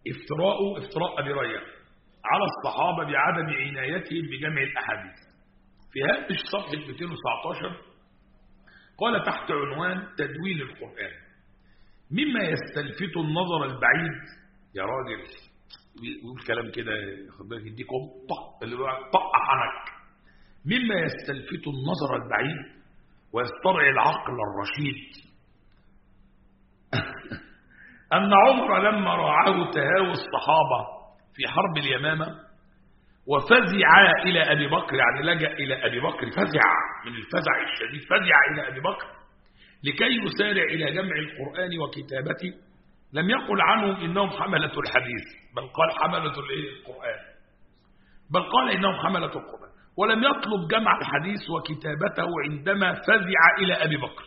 افتراء افتراء أبي ريان على الصحابة بعدم عنايتهم بجمع الأحاديث في هامش صفحة 219 قال تحت عنوان تدوين القرآن مما يستلفت النظر البعيد يا راجل يقول كلام كده خد بالك يديكم طق اللي هو طق حنك مما يستلفت النظر البعيد ويسترعي العقل الرشيد أن عمر لما رعاه تهاوي الصحابة في حرب اليمامة وفزع إلى أبي بكر يعني لجأ إلى أبي بكر فزع من الفزع الشديد فزع إلى أبي بكر لكي يسارع إلى جمع القرآن وكتابته لم يقل عنهم إنهم حملة الحديث بل قال حملة القرآن بل قال إنهم حملة القرآن ولم يطلب جمع الحديث وكتابته عندما فزع إلى أبي بكر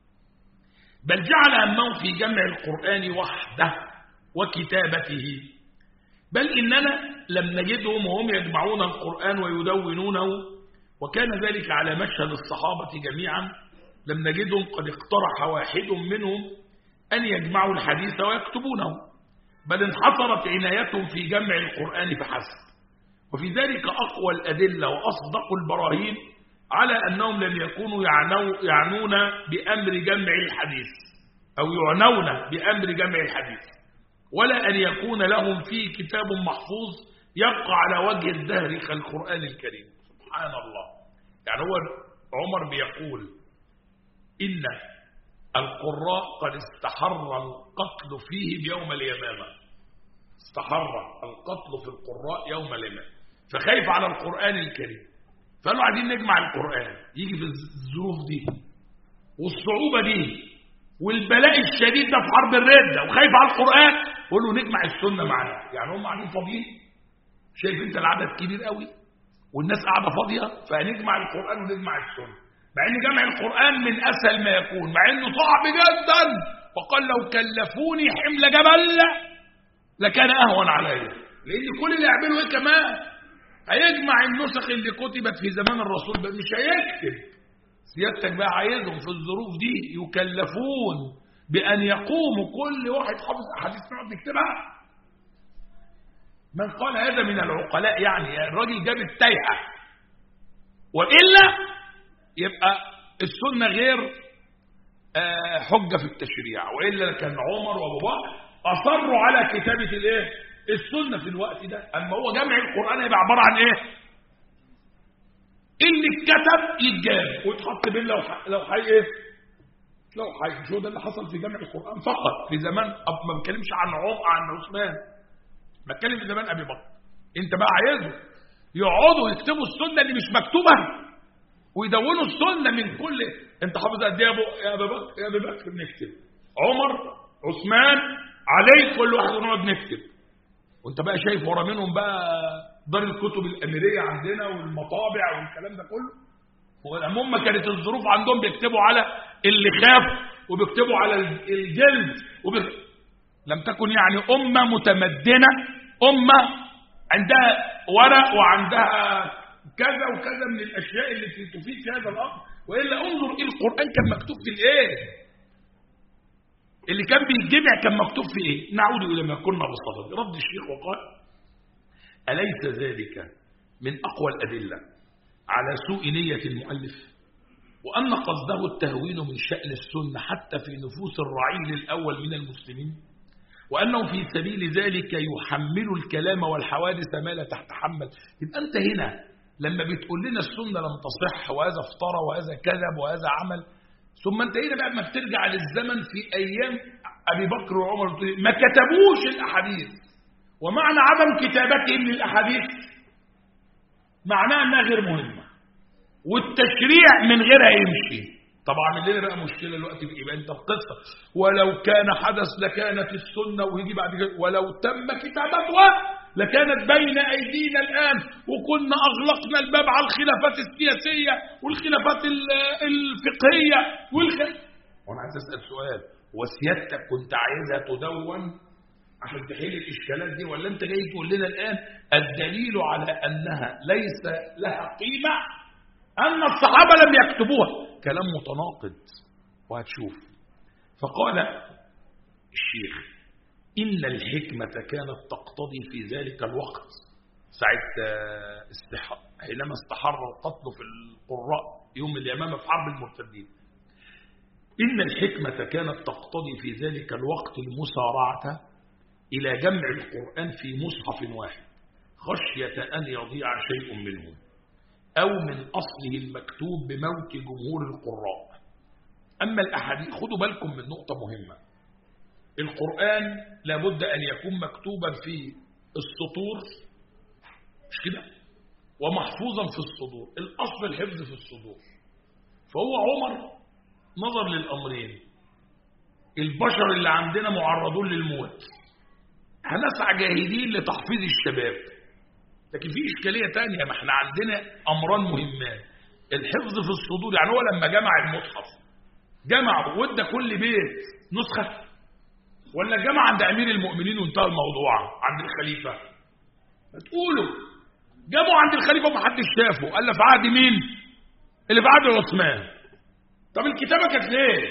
بل جعل همه في جمع القرآن وحده وكتابته بل إننا لم نجدهم وهم يجمعون القرآن ويدونونه وكان ذلك على مشهد الصحابة جميعا لم نجدهم قد اقترح واحد منهم أن يجمعوا الحديث ويكتبونه بل انحصرت عنايتهم في جمع القرآن فحسب وفي ذلك أقوى الأدلة وأصدق البراهين على أنهم لم يكونوا يعنو يعنون بأمر جمع الحديث أو يعنون بأمر جمع الحديث ولا أن يكون لهم فيه كتاب محفوظ يبقى على وجه الدهر كالقرآن الكريم سبحان الله يعني هو عمر بيقول إن القراء قد استحر القتل فيه بيوم اليمامة استحر القتل في القراء يوم اليمامة فخايف على القرآن الكريم فقالوا عايزين نجمع القرآن يجي في الظروف دي والصعوبة دي والبلاء الشديد ده في حرب الردة وخايف على القرآن قول له نجمع السنة معانا يعني هم قاعدين فاضيين شايف انت العدد كبير قوي والناس قاعدة فاضية فهنجمع القرآن ونجمع السنة مع ان جمع القرآن من اسهل ما يكون مع انه صعب جدا وقال لو كلفوني حمل جبل لكان اهون علي لان كل اللي يعملوا ايه كمان هيجمع النسخ اللي كتبت في زمان الرسول بل مش هيكتب سيادتك بقى عايزهم في الظروف دي يكلفون بأن يقوموا كل واحد حافظ أحاديث نقعد نكتبها من قال هذا من العقلاء يعني الراجل جاب التايهة وإلا يبقى السنة غير حجة في التشريع وإلا كان عمر وأبو بكر أصروا على كتابة الإيه؟ السنة في الوقت ده أما هو جمع القرآن يبقى عبارة عن إيه؟ اللي اتكتب يتجاب ويتحط بين لو حي لو حي ايه لو حي شو ده اللي حصل في جمع القرآن فقط في زمان ما بتكلمش عن عمر عن عثمان بتكلم في زمان ابي بكر انت بقى عايزه يقعدوا يكتبوا السنه اللي مش مكتوبه ويدونوا السنه من كل انت حافظ قد ايه يا ابو بكر يا ابي بكر بنكتب عمر عثمان علي كل واحد نقعد نكتب وانت بقى شايف ورا منهم بقى دار الكتب الأميرية عندنا والمطابع والكلام ده كله والأمم كانت الظروف عندهم بيكتبوا على اللي خاف وبيكتبوا على الجلد وبيك... لم تكن يعني أمة متمدنة أمة عندها ورق وعندها كذا وكذا من الأشياء اللي تفيد في هذا الأمر وإلا انظر إيه القرآن كان مكتوب في الإيه اللي كان بيتجمع كان مكتوب في إيه نعود إلى ما كنا بصدد رد الشيخ وقال أليس ذلك من أقوى الأدلة على سوء نية المؤلف وأن قصده التهوين من شأن السنة حتى في نفوس الرعيل الأول من المسلمين وأنه في سبيل ذلك يحمل الكلام والحوادث ما لا تتحمل يبقى أنت هنا لما بتقول لنا السنة لم تصح وهذا افترى وهذا كذب وهذا عمل ثم انت هنا بقى ما بترجع للزمن في أيام أبي بكر وعمر ما كتبوش الأحاديث ومعنى عدم كتابتهم للأحاديث معناه أنها غير مهمة والتشريع من غيرها يمشي طبعا اللي بقى مشكلة الوقت يبقى انت القصة ولو كان حدث لكانت السنة ويجي بعد كده ولو تم كتابتها لكانت بين أيدينا الآن وكنا أغلقنا الباب على الخلافات السياسية والخلافات الفقهية والخ... وأنا عايز أسأل سؤال وسيادتك كنت عايزها تدون عشان تحل الإشكالات دي ولا أنت جاي تقول لنا الآن الدليل على أنها ليس لها قيمة أن الصحابة لم يكتبوها كلام متناقض وهتشوف فقال الشيخ إن الحكمة كانت تقتضي في ذلك الوقت ساعة استح... حينما استحر القتل في القراء يوم اليمامة في حرب المرتدين إن الحكمة كانت تقتضي في ذلك الوقت المسارعة إلى جمع القرآن في مصحف واحد خشية أن يضيع شيء منه أو من أصله المكتوب بموت جمهور القراء أما الأحاديث خدوا بالكم من نقطة مهمة القرآن لابد أن يكون مكتوبا في السطور مش كده ومحفوظا في الصدور الأصل الحفظ في الصدور فهو عمر نظر للأمرين البشر اللي عندنا معرضون للموت هنسعى جاهدين لتحفيظ الشباب لكن في إشكالية تانية ما احنا عندنا أمران مهمان الحفظ في الصدور يعني هو لما جمع المصحف جمع وادى كل بيت نسخة ولا جمع عند أمير المؤمنين وانتهى الموضوع عند الخليفة تقولوا جابوا عند الخليفة ومحدش شافه قال في عهد مين اللي في عهد عثمان طب الكتابة كانت ليه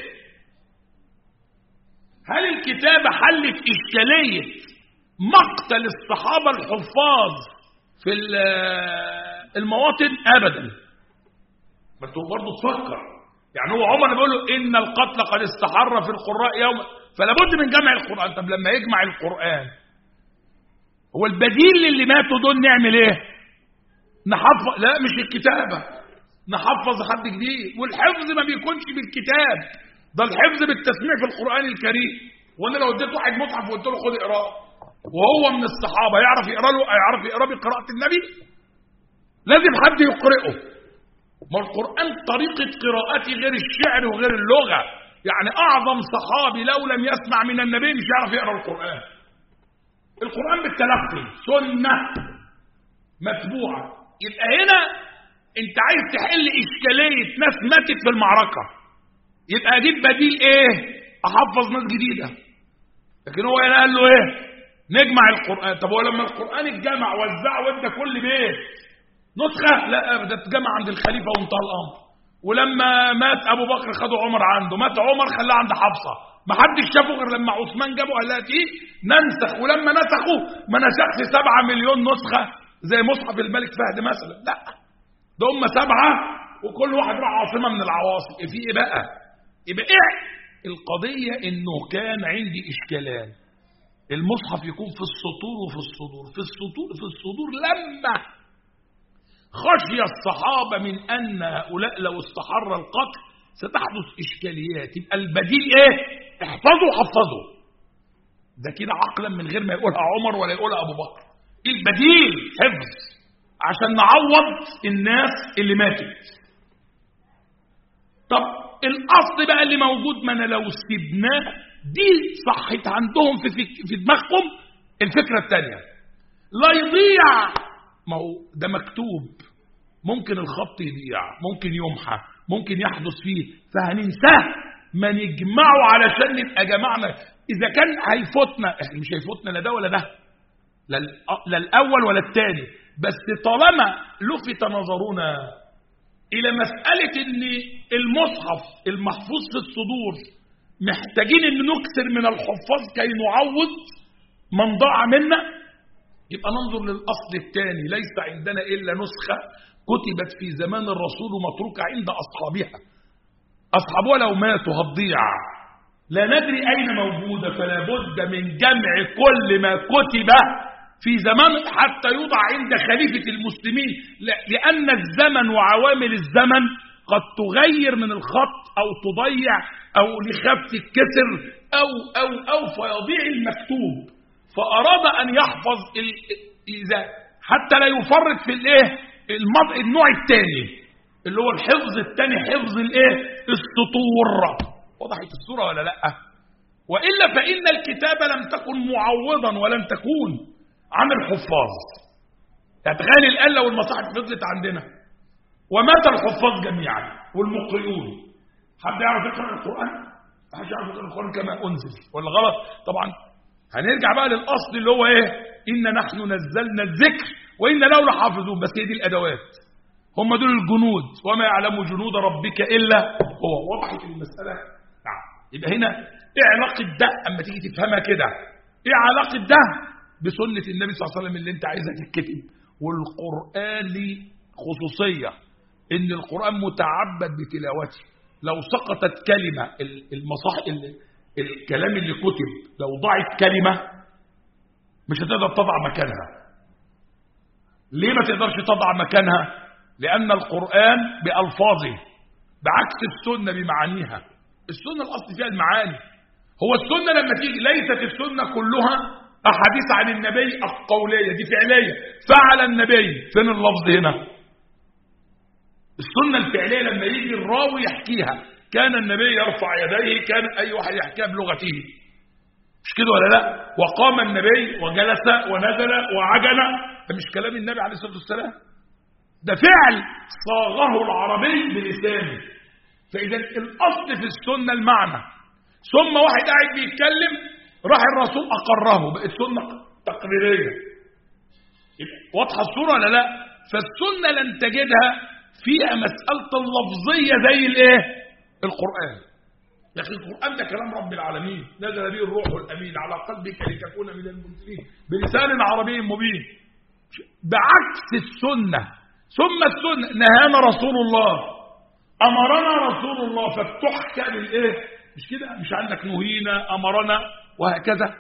هل الكتابة حلت إشكالية مقتل الصحابة الحفاظ في المواطن أبدا ما انتوا برضه تفكر يعني هو عمر بيقول له إن القتل قد استحر في القراء يوم فلا بد من جمع القرآن طب لما يجمع القرآن هو البديل للي ماتوا دول نعمل ايه نحفظ لا مش الكتابة نحفظ حد جديد والحفظ ما بيكونش بالكتاب ده الحفظ بالتسميع في القرآن الكريم وانا لو اديت واحد مصحف وقلت له خد اقراه وهو من الصحابة يعرف يقرا له يعرف يقرا بقراءة النبي لازم حد يقرئه ما القرآن طريقة قراءته غير الشعر وغير اللغة يعني أعظم صحابي لو لم يسمع من النبي مش يعرف يقرأ القرآن القرآن بالتلقي سنة متبوعة يبقى هنا انت عايز تحل إشكالية ناس ماتت في المعركة يبقى أجيب بديل إيه أحفظ ناس جديدة لكن هو هنا قال له إيه نجمع القرآن طب هو لما القرآن اتجمع وزعه وادى كل بيت نسخة لا أبدا اتجمع عند الخليفة وانتهى الأمر ولما مات أبو بكر خدوا عمر عنده مات عمر خلاه عند حفصة ما حدش شافه غير لما عثمان جابه قال لها ايه ننسخ ولما نسخوا ما نسخش سبعة مليون نسخة زي مصحف الملك فهد مثلا لا ده هم سبعة وكل واحد راح عاصمة من العواصم في ايه بقى يبقى ايه القضية انه كان عندي اشكالان المصحف يكون في السطور وفي الصدور في السطور في الصدور لما خشي الصحابة من أن هؤلاء لو استحر القتل ستحدث إشكاليات يبقى البديل إيه احفظوا حفظوا ده كده عقلا من غير ما يقولها عمر ولا يقولها أبو بكر البديل حفظ عشان نعوض الناس اللي ماتت طب الأصل بقى اللي موجود ما أنا لو سيبناه دي صحت عندهم في, في, في دماغهم الفكرة الثانية لا يضيع ما هو ده مكتوب ممكن الخط يضيع ممكن يمحى ممكن يحدث فيه فهننساه ما نجمعه علشان نبقى جمعنا اذا كان هيفوتنا احنا مش هيفوتنا لا ده ولا ده لا الاول ولا الثاني بس طالما لفت نظرنا الى مساله ان المصحف المحفوظ في الصدور محتاجين ان نكثر من الحفاظ كي نعوض من ضاع منا يبقى ننظر للأصل الثاني ليس عندنا إلا نسخة كتبت في زمان الرسول ومتروكة عند أصحابها أصحابها لو ماتوا هتضيع لا ندري أين موجودة فلا بد من جمع كل ما كتب في زمان حتى يوضع عند خليفة المسلمين لأن الزمن وعوامل الزمن قد تغير من الخط أو تضيع أو لخفت الكسر أو أو أو فيضيع المكتوب فأراد أن يحفظ إذا حتى لا يفرط في الإيه النوع الثاني اللي هو الحفظ الثاني حفظ الإيه السطور وضحت الصورة ولا لا وإلا فإن الكتابة لم تكن معوضا ولم تكون عن الحفاظ تخيل الآن لو المصاحف فضلت عندنا ومات الحفاظ جميعا والمقرئون حد يعرف يقرأ القرآن؟ حد يعرف يقرأ القرآن كما أنزل ولا غلط؟ طبعا هنرجع بقى للأصل اللي هو إيه إن نحن نزلنا الذكر وإن له لحافظون بس هي دي الأدوات هم دول الجنود وما يعلم جنود ربك إلا هو وضحت المسألة نعم يبقى هنا إيه علاقة ده أما تيجي تفهمها كده ايه علاقة ده بسنة النبي صلى الله عليه وسلم اللي انت عايزها تتكتب والقرآن ليه خصوصية ان القرآن متعبد بتلاوته لو سقطت كلمة المصح الكلام اللي كتب لو ضاعت كلمة مش هتقدر تضع مكانها ليه ما تقدرش تضع مكانها لأن القرآن بألفاظه بعكس السنة بمعانيها السنة الأصل فيها المعاني هو السنة لما تيجي ليست السنة كلها أحاديث عن النبي القولية دي فعلية فعل النبي فين اللفظ هنا السنة الفعلية لما يجي الراوي يحكيها كان النبي يرفع يديه كان أي واحد يحكيها بلغته مش كده ولا لا وقام النبي وجلس ونزل وعجل ده مش كلام النبي عليه الصلاة والسلام ده فعل صاغه العربي بلسانه فإذا الأصل في السنة المعنى ثم واحد قاعد بيتكلم راح الرسول أقره بقت سنة تقريرية واضحة الصورة ولا لا فالسنة لن تجدها فيها مسألة اللفظية زي الايه القرآن يا أخي القرآن ده كلام رب العالمين نزل به الروح الأمين على قلبك لتكون من المنزلين بلسان عربي مبين بعكس السنة ثم السنة نهانا رسول الله أمرنا رسول الله فبتحكى بالإيه مش كده مش عندك نهينا أمرنا وهكذا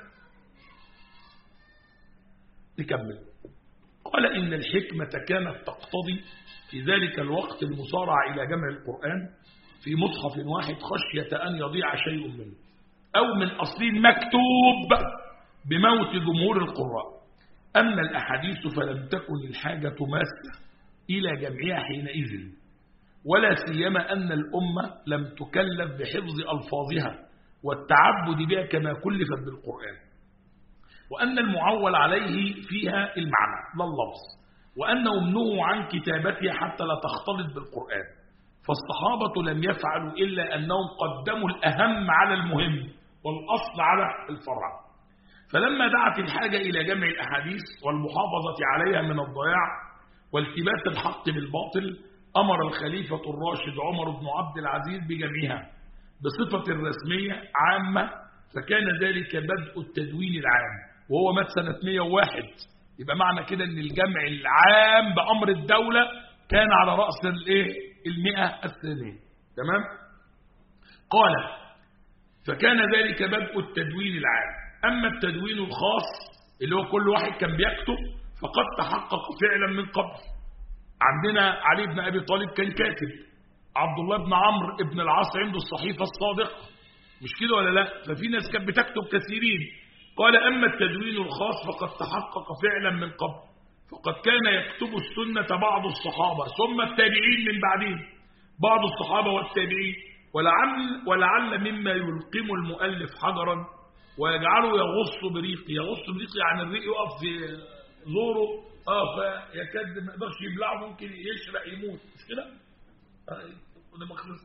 نكمل قال إن الحكمة كانت تقتضي في ذلك الوقت المصارعة إلى جمع القرآن في مصحف واحد خشية أن يضيع شيء منه أو من أصل مكتوب بموت جمهور القراء أما الأحاديث فلم تكن الحاجة ماسة إلى جمعها حينئذ ولا سيما أن الأمة لم تكلف بحفظ ألفاظها والتعبد بها كما كلفت بالقرآن وأن المعول عليه فيها المعنى لا اللفظ وأنهم نهوا عن كتابتها حتى لا تختلط بالقرآن فالصحابة لم يفعلوا إلا أنهم قدموا الأهم على المهم والأصل على الفرع فلما دعت الحاجة إلى جمع الأحاديث والمحافظة عليها من الضياع والتباس الحق بالباطل أمر الخليفة الراشد عمر بن عبد العزيز بجمعها بصفة رسمية عامة فكان ذلك بدء التدوين العام وهو مات سنة 101 يبقى معنى كده ان الجمع العام بأمر الدولة كان على رأس الايه المئة الثانية تمام قال فكان ذلك بدء التدوين العام أما التدوين الخاص اللي هو كل واحد كان بيكتب فقد تحقق فعلا من قبل عندنا علي بن أبي طالب كان كاتب عبد الله بن عمرو بن العاص عنده الصحيفة الصادقة مش كده ولا لا ففي ناس كانت بتكتب كثيرين قال أما التدوين الخاص فقد تحقق فعلا من قبل فقد كان يكتب السنة بعض الصحابة ثم التابعين من بعدهم بعض الصحابة والتابعين ولعل, ولعل مما يلقم المؤلف حجرا ويجعله يغص بريقه يغص بريقه يعني الريق يقف في زوره اه فيكاد ما يقدرش يبلعه ممكن يشرق يموت مش كده؟ آه وده مخلص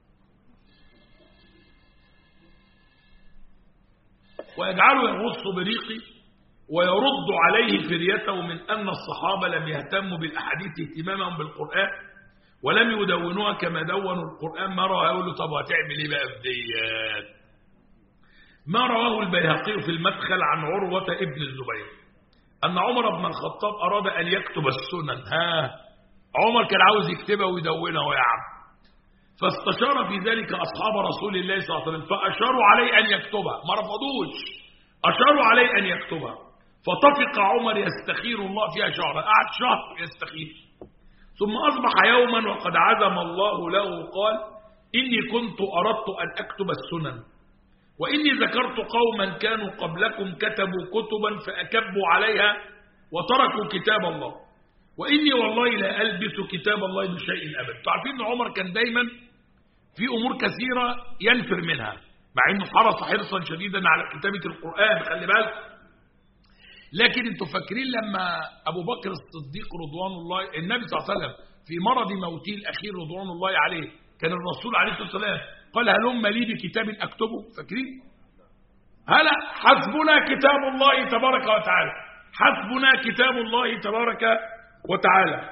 ويجعله يغص بريقه ويرد عليه فريته من أن الصحابة لم يهتموا بالأحاديث اهتمامهم بالقرآن ولم يدونوها كما دونوا القرآن ما رواه يقول له طب هتعمل ايه بقى في ديات ما رواه البيهقي في المدخل عن عروة ابن الزبير أن عمر بن الخطاب أراد أن يكتب السنن ها عمر كان عاوز يكتبها ويدونها يا عم فاستشار في ذلك أصحاب رسول الله صلى الله عليه وسلم فأشاروا عليه أن يكتبها ما رفضوش أشاروا عليه أن يكتبها فطفق عمر يستخير الله فيها شهرا قعد شهر يستخير ثم أصبح يوما وقد عزم الله له قال إني كنت أردت أن أكتب السنن وإني ذكرت قوما كانوا قبلكم كتبوا كتبا فأكبوا عليها وتركوا كتاب الله وإني والله لا ألبس كتاب الله بشيء أبدا تعرفين أن عمر كان دايما في أمور كثيرة ينفر منها مع أنه حرص حرصا شديدا على كتابة القرآن خلي بالك لكن انتوا فاكرين لما أبو بكر الصديق رضوان الله النبي صلى الله عليه وسلم في مرض موته الأخير رضوان الله عليه كان الرسول عليه الصلاة والسلام قال هلم لي بكتاب أكتبه فاكرين هلا حسبنا كتاب الله تبارك وتعالى حسبنا كتاب الله تبارك وتعالى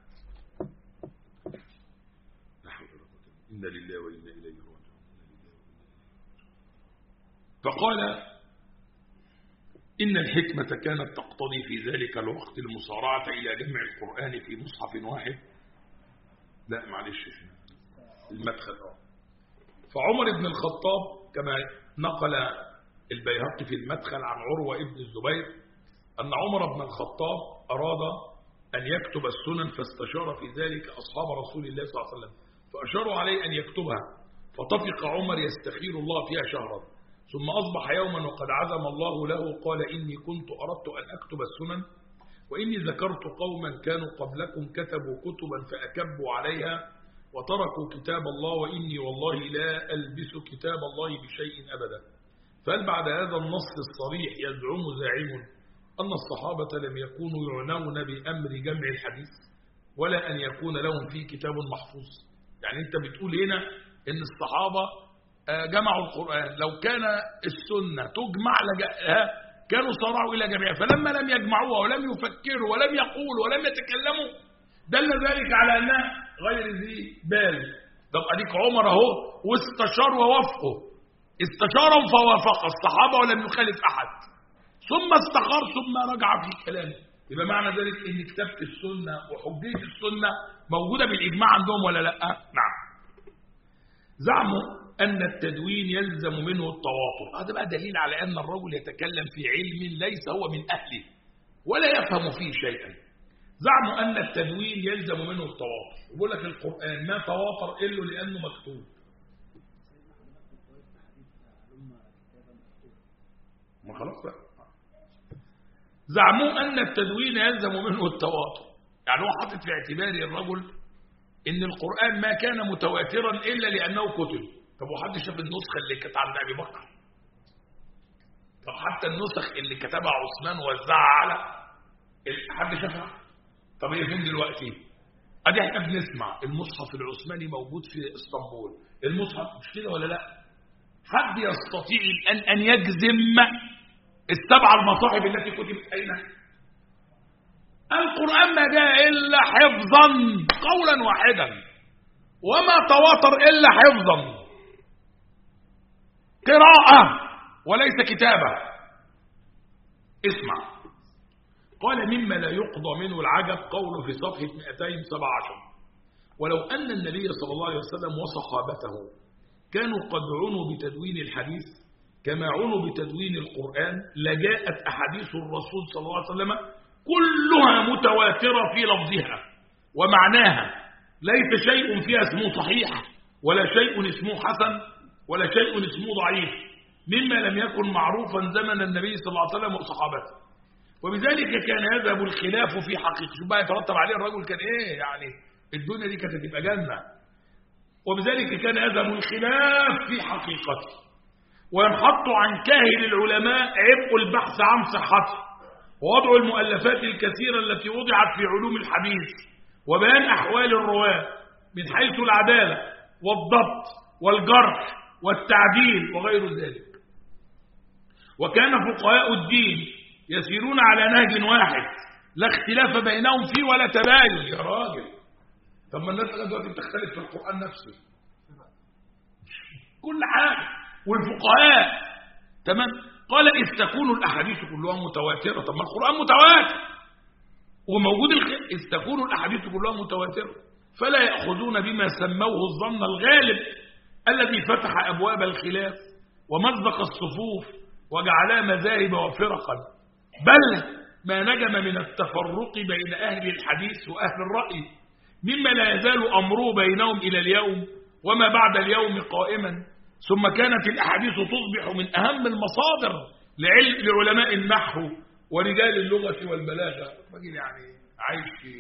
إن لله وإنا إليه راجعون فقال إن الحكمة كانت تقتضي في ذلك الوقت المسارعة إلى جمع القرآن في مصحف واحد لا معلش المدخل فعمر بن الخطاب كما نقل البيهقي في المدخل عن عروة ابن الزبير أن عمر بن الخطاب أراد أن يكتب السنن فاستشار في ذلك أصحاب رسول الله صلى الله عليه وسلم فأشاروا عليه أن يكتبها فطفق عمر يستخير الله فيها شهرا ثم أصبح يوما وقد عزم الله له قال إني كنت أردت أن أكتب السنن وإني ذكرت قوما كانوا قبلكم كتبوا كتبا فأكبوا عليها وتركوا كتاب الله وإني والله لا ألبس كتاب الله بشيء أبدا فهل بعد هذا النص الصريح يزعم زاعم أن الصحابة لم يكونوا يعنون بأمر جمع الحديث ولا أن يكون لهم فيه كتاب محفوظ يعني أنت بتقول هنا أن الصحابة جمعوا القرآن لو كان السنة تجمع لجأها كانوا صارعوا إلى جميعها فلما لم يجمعوها ولم يفكروا ولم يقولوا ولم يتكلموا دل ذلك على أنها غير ذي بال طب أديك عمر أهو واستشار ووافقه استشارهم فوافق الصحابة ولم يخالف أحد ثم استخار ثم رجع في كلامه يبقى معنى ذلك ان كتابة السنة وحجية السنة موجودة بالإجماع عندهم ولا لا نعم زعموا أن التدوين يلزم منه التواطؤ هذا بقى دليل على أن الرجل يتكلم في علم ليس هو من أهله ولا يفهم فيه شيئا زعموا أن التدوين يلزم منه التواطؤ يقول لك القرآن ما تواتر إلا لأنه مكتوب ما خلاص بقى زعموا أن التدوين يلزم منه التواطؤ يعني هو حاطط في اعتباره الرجل ان القرآن ما كان متواترا إلا لأنه كتب طب وحد شاف النسخة اللي كانت عند أبي بكر طب حتى النسخ اللي كتبها عثمان ووزعها على حد شافها طب هي فين دلوقتي ادي احنا بنسمع المصحف العثماني موجود في اسطنبول المصحف مش كده ولا لا حد يستطيع الان ان يجزم السبع المصاحف التي كتبت اين القران ما جاء الا حفظا قولا واحدا وما تواتر الا حفظا قراءه وليس كتابه اسمع قال مما لا يقضى منه العجب قوله في صفحة 217 ولو أن النبي صلى الله عليه وسلم وصحابته كانوا قد عنوا بتدوين الحديث كما عنوا بتدوين القرآن لجاءت أحاديث الرسول صلى الله عليه وسلم كلها متواترة في لفظها ومعناها ليس شيء فيها اسمه صحيح ولا شيء اسمه حسن ولا شيء اسمه ضعيف مما لم يكن معروفا زمن النبي صلى الله عليه وسلم وصحابته وبذلك كان يذهب الخلاف في حقيقة شو بقى يترتب عليه الرجل كان ايه يعني الدنيا دي كانت هتبقى جنة وبذلك كان يذهب الخلاف في حقيقته وينحط عن كاهل العلماء عبء البحث عن صحته ووضع المؤلفات الكثيرة التي وضعت في علوم الحديث وبيان أحوال الرواة من حيث العدالة والضبط والجرح والتعديل وغير ذلك وكان فقهاء الدين يسيرون على نهج واحد لا اختلاف بينهم فيه ولا تباين يا راجل طب ما الناس دلوقتي بتختلف في القرآن نفسه كل حاجة والفقهاء تمام قال إذ تكون الأحاديث كلها متواترة طب ما القرآن متواتر وموجود الخ... إذ تكون الأحاديث كلها متواترة فلا يأخذون بما سموه الظن الغالب الذي فتح أبواب الخلاف ومزق الصفوف وجعلها مذاهب وفرقا بل ما نجم من التفرق بين أهل الحديث وأهل الرأي مما لا يزال أمره بينهم إلى اليوم وما بعد اليوم قائما ثم كانت الأحاديث تصبح من أهم المصادر لعلم لعلماء النحو ورجال اللغة والبلاغة راجل يعني عايش في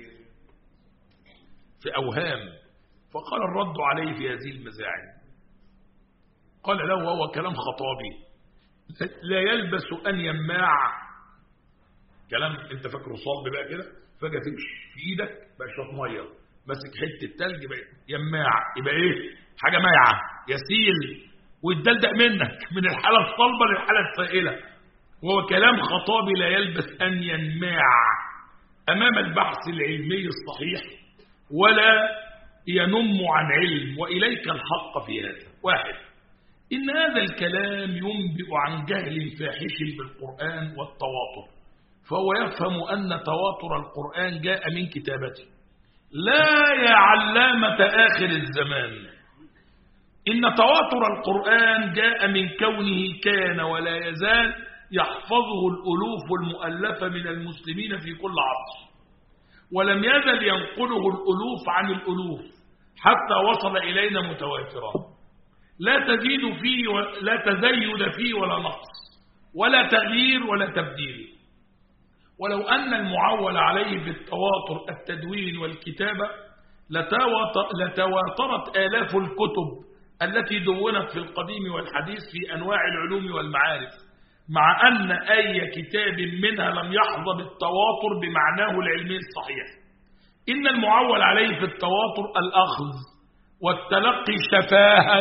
في أوهام فقال الرد عليه في هذه المزاعم قال له وهو كلام خطابي لا يلبس أن يماع كلام انت فاكره صلب بقى كده فجأة تمشي في ايدك بقى شويه ميه ماسك حته تلج بقى يماع يبقى ايه حاجه مايعه يسيل ويتدلدق منك من الحاله الصلبه للحاله السائله وهو كلام خطابي لا يلبس ان ينماع امام البحث العلمي الصحيح ولا ينم عن علم واليك الحق في هذا واحد إن هذا الكلام ينبئ عن جهل فاحش بالقرآن والتواتر فهو يفهم أن تواتر القرآن جاء من كتابته لا يا علامة آخر الزمان إن تواتر القرآن جاء من كونه كان ولا يزال يحفظه الألوف المؤلفة من المسلمين في كل عصر ولم يزل ينقله الألوف عن الألوف حتى وصل إلينا متواترا لا تزيد فيه و... لا تزيد فيه ولا نقص ولا تغيير ولا تبديل ولو أن المعول عليه في التواتر التدوين والكتابة لتواترت آلاف الكتب التي دونت في القديم والحديث في أنواع العلوم والمعارف مع أن أي كتاب منها لم يحظى بالتواتر بمعناه العلمي الصحيح إن المعول عليه في التواتر الأخذ والتلقي شفاها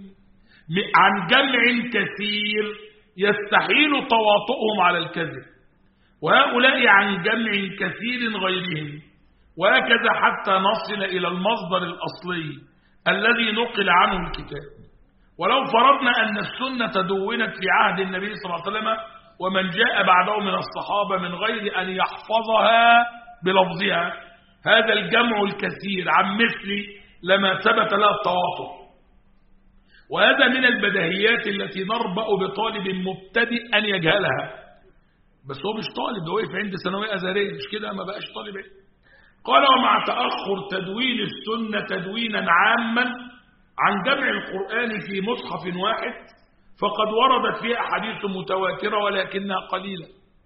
عن جمع كثير يستحيل تواطؤهم على الكذب وهؤلاء عن جمع كثير غيرهم وهكذا حتى نصل إلى المصدر الأصلي الذي نقل عنه الكتاب ولو فرضنا أن السنة دونت في عهد النبي صلى الله عليه وسلم ومن جاء بعده من الصحابة من غير أن يحفظها بلفظها هذا الجمع الكثير عن مثل لما ثبت لها التواطؤ وهذا من البدهيات التي نربأ بطالب مبتدئ أن يجهلها بس هو مش طالب ده وقف عند ثانويه ازهريه مش كده ما بقاش طالب ايه قال ومع تاخر تدوين السنه تدوينا عاما عن جمع القران في مصحف واحد فقد وردت فيه احاديث متواتره ولكنها قليله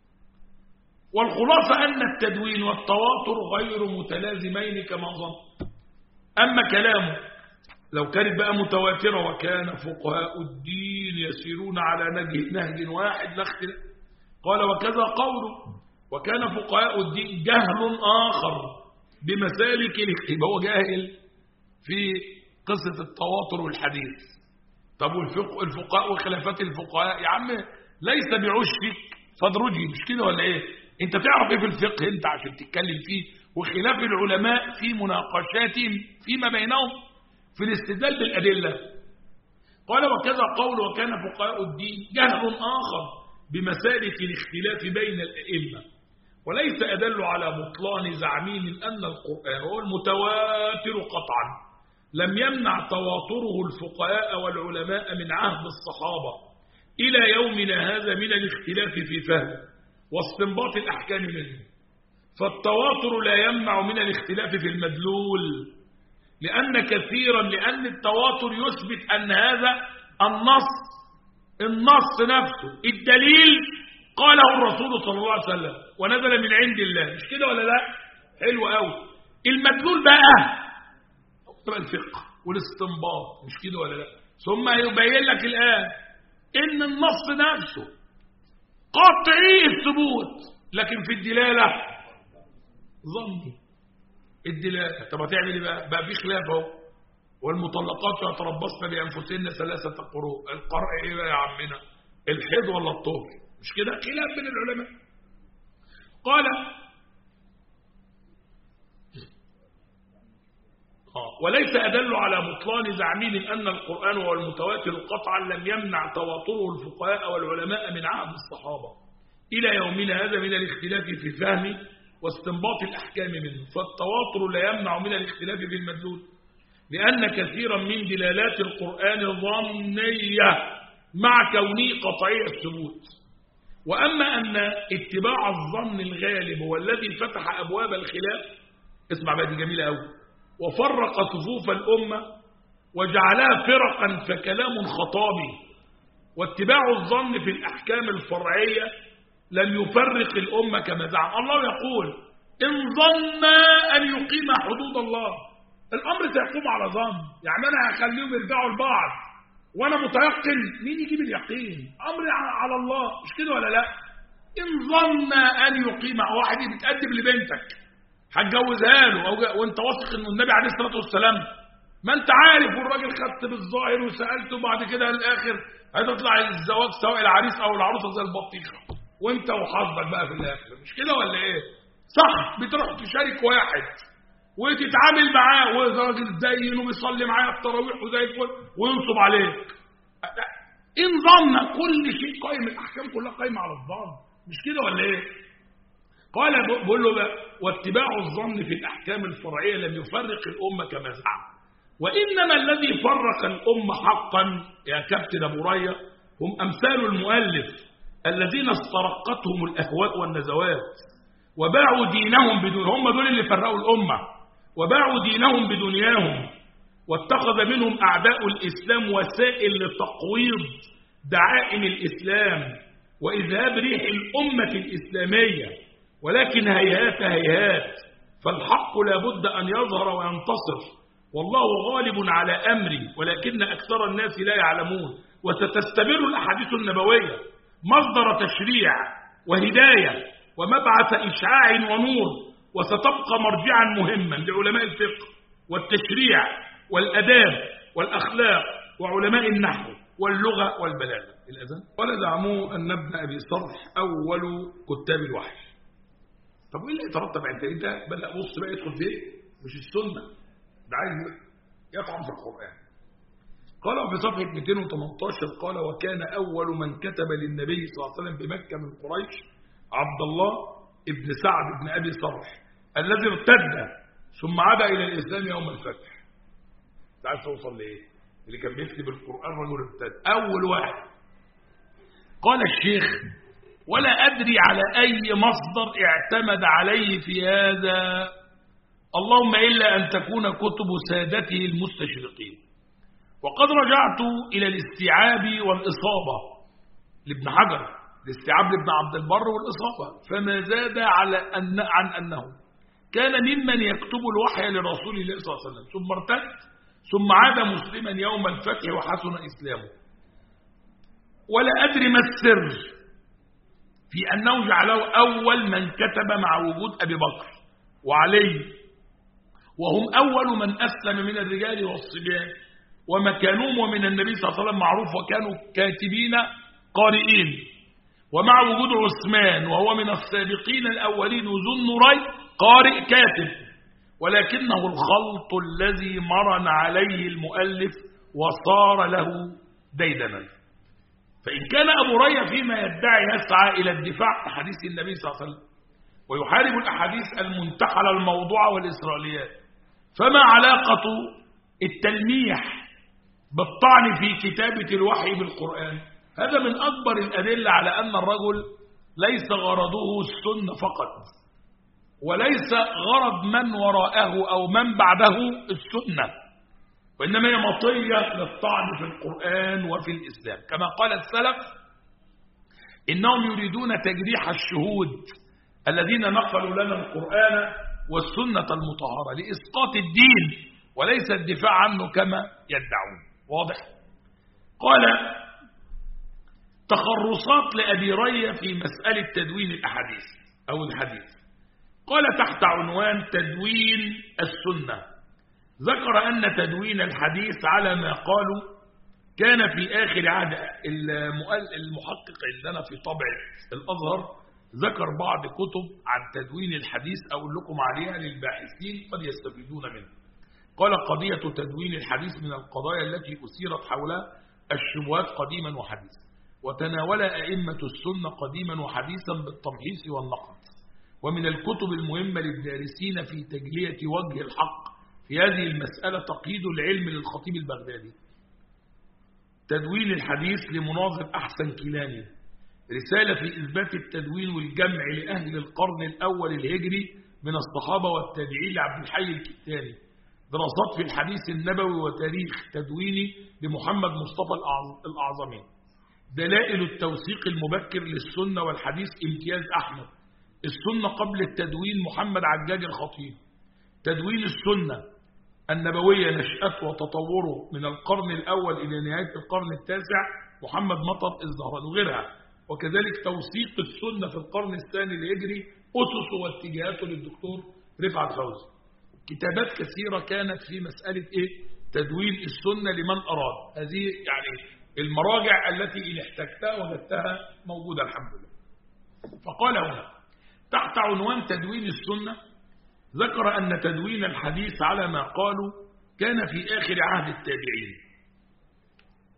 والخلاصه ان التدوين والتواتر غير متلازمين كما ظن اما كلامه لو كانت بقى متواتره وكان فقهاء الدين يسيرون على نهج نهج واحد لا اختلاف قال وكذا قوله وكان فقهاء الدين جهل آخر بمسالك يبقى هو جاهل في قصة التواتر والحديث طب والفقه الفقهاء وخلافات الفقهاء يا عم ليس بعشفك فدرجي مش كده ولا ايه انت تعرف ايه في الفقه انت عشان تتكلم فيه وخلاف العلماء في مناقشاتهم فيما بينهم في الاستدلال بالأدلة قال وكذا قول وكان فقهاء الدين جهل آخر بمسالك الاختلاف بين الأئمة وليس أدل على بطلان زعمهم أن القرآن هو المتواتر قطعا لم يمنع تواتره الفقهاء والعلماء من عهد الصحابة إلى يومنا هذا من الاختلاف في فهم واستنباط الأحكام منه فالتواتر لا يمنع من الاختلاف في المدلول لأن كثيرا لأن التواتر يثبت أن هذا النص النص نفسه الدليل قاله الرسول صلى الله عليه وسلم ونزل من عند الله مش كده ولا لا حلو قوي المدلول بقى هو الفقه والاستنباط مش كده ولا لا ثم يبين لك الآن إن النص نفسه قطعي الثبوت لكن في الدلالة ظني الدلالة طب هتعمل ايه بقى بقى في خلاف اهو والمطلقات يتربصن بانفسهن ثلاثه قروء القرء ايه بقى يا عمنا الحيض ولا الطهر مش كده خلاف بين العلماء قال آه. وليس أدل على بطلان زعمهم أن القرآن هو المتواتر قطعا لم يمنع تواتره الفقهاء والعلماء من عهد الصحابة إلى يومنا هذا من الاختلاف في فهم واستنباط الأحكام منه فالتواتر لا يمنع من الاختلاف في المدلول لأن كثيرا من دلالات القرآن ظنية مع كونه قطعي الثبوت وأما أن اتباع الظن الغالب هو الذي فتح أبواب الخلاف اسمع بقى دي جميلة أوي وفرق صفوف الأمة وجعلها فرقا فكلام خطابي واتباع الظن في الأحكام الفرعية لم يفرق الأمة كما زعم الله يقول إن ظن أن يقيم حدود الله الأمر سيقوم على ظن يعني أنا هخليهم يرجعوا لبعض وأنا متيقن مين يجيب اليقين أمري على الله مش كده ولا لا إن ظن أن يقيم واحد بتقدم لبنتك هتجوزها له أو وانت واثق انه النبي عليه الصلاه والسلام ما انت عارف والراجل خدت بالظاهر وسالته بعد كده الاخر هتطلع الزواج سواء العريس او العروسه زي البطيخه وانت وحظك بقى في الاخر مش كده ولا ايه صح بتروح تشارك واحد وتتعامل معاه وراجل زين وبيصلي معايا التراويح وزي الفل وينصب عليك إن ظن كل شيء قائم الأحكام كلها قائمة على الظن مش كده ولا إيه قال بقول له بقى واتباع الظن في الأحكام الفرعية لم يفرق الأمة كما زعم وإنما الذي فرق الأمة حقا يا كابتن أبو ريا هم أمثال المؤلف الذين استرقتهم الأهواء والنزوات وباعوا دينهم بدون هم دول اللي فرقوا الأمة وباعوا دينهم بدنياهم واتخذ منهم أعداء الإسلام وسائل لتقويض دعائم الإسلام وإذهاب ريح الأمة الإسلامية ولكن هيهات هيهات فالحق لابد أن يظهر وينتصر والله غالب على أمري ولكن أكثر الناس لا يعلمون وستستمر الأحاديث النبوية مصدر تشريع وهداية ومبعث إشعاع ونور وستبقى مرجعا مهما لعلماء الفقه والتشريع والأداب والأخلاق وعلماء النحو واللغة والبلاغة الأذان ولا زعموا أن ابن أبي صرح أول كتاب الوحي طب وإيه اللي يترتب انت انت بدأ بص بقى يدخل فيه مش السنة ده عايز يطعن في القرآن قال في صفحة 218 قال وكان أول من كتب للنبي صلى الله عليه وسلم بمكة من قريش عبد الله ابن سعد بن أبي صرح الذي ارتد ثم عاد إلى الإسلام يوم الفتح انت عايز توصل لإيه اللي كان بيكتب القرآن رجل ارتد أول واحد قال الشيخ ولا أدري على أي مصدر اعتمد عليه في هذا اللهم إلا أن تكون كتب سادته المستشرقين وقد رجعت إلى الاستيعاب والإصابة لابن حجر الاستيعاب لابن عبد البر والإصابة فما زاد على أن عن أنه كان ممن يكتب الوحي لرسول الله صلى الله عليه وسلم ثم ارتد ثم عاد مسلما يوم الفتح وحسن إسلامه ولا أدري ما السر في أنه جعله أول من كتب مع وجود أبي بكر وعلي وهم أول من أسلم من الرجال والصبيان ومكانهم ومن النبي صلى الله عليه وسلم معروف وكانوا كاتبين قارئين ومع وجود عثمان وهو من السابقين الأولين ذو النورين قارئ كاتب ولكنه الخلط الذي مرن عليه المؤلف وصار له ديدنا فإن كان أبو ريا فيما يدعي يسعى إلى الدفاع عن حديث النبي صلى الله عليه وسلم ويحارب الأحاديث المنتحلة الموضوعة والإسرائيليات فما علاقة التلميح بالطعن في كتابة الوحي بالقرآن هذا من أكبر الأدلة على أن الرجل ليس غرضه السنة فقط وليس غرض من وراءه أو من بعده السنة وإنما هي مطية للطعن في القرآن وفي الإسلام كما قال السلف إنهم يريدون تجريح الشهود الذين نقلوا لنا القرآن والسنة المطهرة لإسقاط الدين وليس الدفاع عنه كما يدعون واضح قال تخرصات لأبي ري في مسألة تدوين الأحاديث أو الحديث قال تحت عنوان تدوين السنة ذكر أن تدوين الحديث على ما قالوا كان في آخر عهد المحقق عندنا في طبع الأزهر ذكر بعض كتب عن تدوين الحديث أقول لكم عليها للباحثين قد يستفيدون منه قال قضية تدوين الحديث من القضايا التي أثيرت حولها الشبهات قديما وحديثا وتناول أئمة السنة قديما وحديثا بالتمحيص والنقد ومن الكتب المهمة للدارسين في تجلية وجه الحق في هذه المسألة تقييد العلم للخطيب البغدادي تدوين الحديث لمناظر أحسن كيلاني رسالة في إثبات التدوين والجمع لأهل القرن الأول الهجري من الصحابة والتابعين لعبد الحي الكتاني دراسات في الحديث النبوي وتاريخ تدويني لمحمد مصطفى الأعظمي دلائل التوثيق المبكر للسنة والحديث امتياز أحمد السنة قبل التدوين محمد عجاج الخطيب تدوين السنة النبوية نشأته وتطوره من القرن الأول إلى نهاية القرن التاسع محمد مطر الزهراني وغيرها وكذلك توثيق السنة في القرن الثاني الهجري أسسه واتجاهاته للدكتور رفعت فوزي كتابات كثيرة كانت في مسألة إيه؟ تدوين السنة لمن أراد هذه يعني المراجع التي إن احتجتها وجدتها موجودة الحمد لله فقال هنا تحت عنوان تدوين السنة ذكر أن تدوين الحديث على ما قالوا كان في آخر عهد التابعين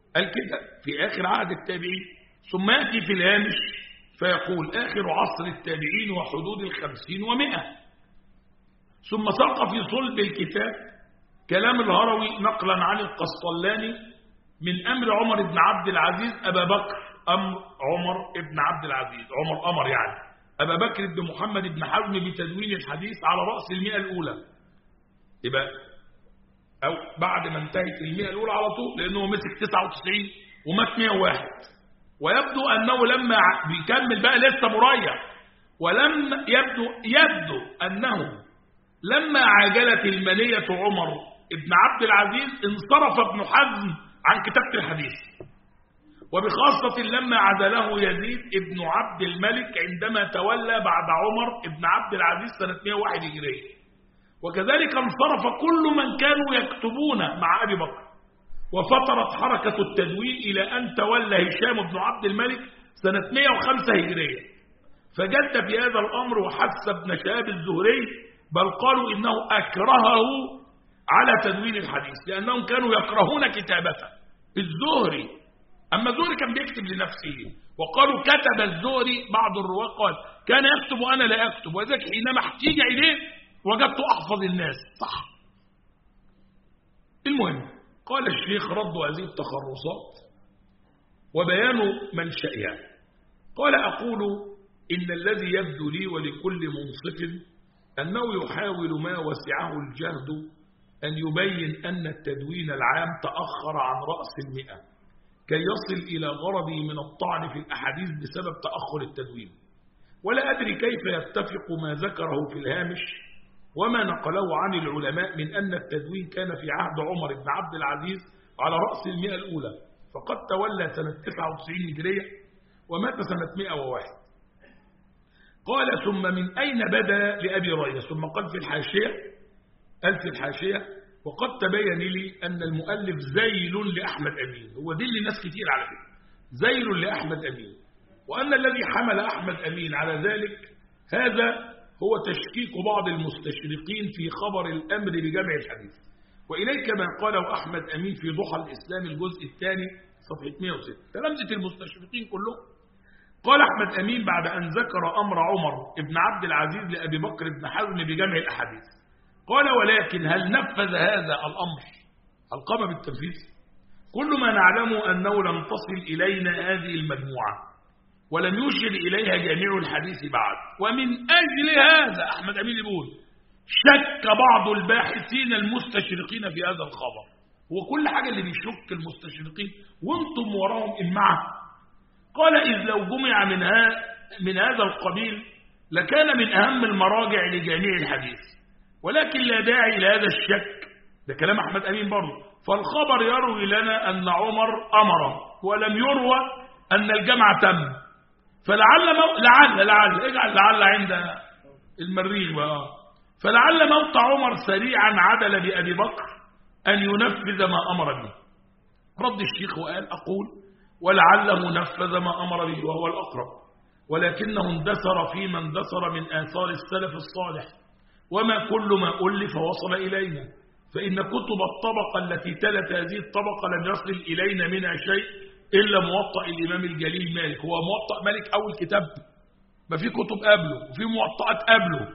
قال كده في آخر عهد التابعين ثم يأتي في الهامش فيقول آخر عصر التابعين وحدود الخمسين ومئة ثم ساق في صلب الكتاب كلام الهروي نقلا عن القسطلاني من أمر عمر بن عبد العزيز أبا بكر أمر عمر بن عبد العزيز عمر أمر يعني أبا بكر بن محمد بن حزم بتدوين الحديث على رأس المئة الأولى يبقى أو بعد ما انتهت المئة الأولى على طول لأنه مسك 99 ومات 101 ويبدو أنه لما بيكمل بقى لسه مريح ولم يبدو يبدو أنه لما عاجلت المنية عمر ابن عبد العزيز انصرف ابن حزم عن كتابة الحديث وبخاصة لما عزله يزيد ابن عبد الملك عندما تولى بعد عمر ابن عبد العزيز سنة 101 هجرية وكذلك انصرف كل من كانوا يكتبون مع أبي بكر وفترت حركة التدوين إلى أن تولى هشام بن عبد الملك سنة 105 هجرية فجد في هذا الأمر وحث ابن شهاب الزهري بل قالوا إنه أكرهه على تدوين الحديث لأنهم كانوا يكرهون كتابته الزهري أما الزهري كان بيكتب لنفسه وقالوا كتب الزهري بعض الرواة قال كان يكتب وأنا لا أكتب وذلك حينما احتيج إليه وجدت أحفظ الناس صح المهم قال الشيخ رد هذه التخرصات وبيان منشأها قال أقول إن الذي يبدو لي ولكل منصف أنه يحاول ما وسعه الجهد أن يبين أن التدوين العام تأخر عن رأس المئة كي يصل إلى غرضه من الطعن في الأحاديث بسبب تأخر التدوين ولا أدري كيف يتفق ما ذكره في الهامش وما نقله عن العلماء من أن التدوين كان في عهد عمر بن عبد العزيز على رأس المئة الأولى فقد تولى سنة 99 هجرية ومات سنة 101 قال ثم من أين بدا لأبي ريس ثم قال في الحاشية قال في الحاشية وقد تبين لي أن المؤلف زيل لأحمد أمين هو دل ناس كتير على فكرة زيل لأحمد أمين وأن الذي حمل أحمد أمين على ذلك هذا هو تشكيك بعض المستشرقين في خبر الأمر بجمع الحديث وإليك ما قاله أحمد أمين في ضحى الإسلام الجزء الثاني صفحة 106 تلامذة المستشرقين كلهم قال أحمد أمين بعد أن ذكر أمر عمر ابن عبد العزيز لأبي بكر بن حزم بجمع الأحاديث قال ولكن هل نفذ هذا الأمر هل قام بالتنفيذ كل ما نعلمه أنه لم تصل إلينا هذه المجموعة ولم يشر إليها جميع الحديث بعد ومن أجل هذا أحمد أمين يقول شك بعض الباحثين المستشرقين في هذا الخبر وكل حاجة اللي بيشك المستشرقين وانتم وراهم إمعة قال إذ لو جمع من, من هذا القبيل لكان من أهم المراجع لجميع الحديث ولكن لا داعي إلى هذا الشك ده كلام أحمد أمين برضه فالخبر يروي لنا أن عمر أمر ولم يروى أن الجمع تم فلعل مو... لعل لعل اجعل لعل عند المريخ بقى فلعل موت عمر سريعا عدل بأبي بكر أن ينفذ ما أمر به رد الشيخ وقال أقول ولعله نفذ ما أمر به وهو الأقرب ولكنه اندثر فيما اندثر من آثار السلف الصالح وما كل ما ألف وصل إلينا فإن كتب الطبقة التي تلت هذه الطبقة لم يصل إلينا منها شيء إلا موطأ الإمام الجليل مالك هو موطأ مالك أول كتاب ما في كتب قبله وفي موطئات قبله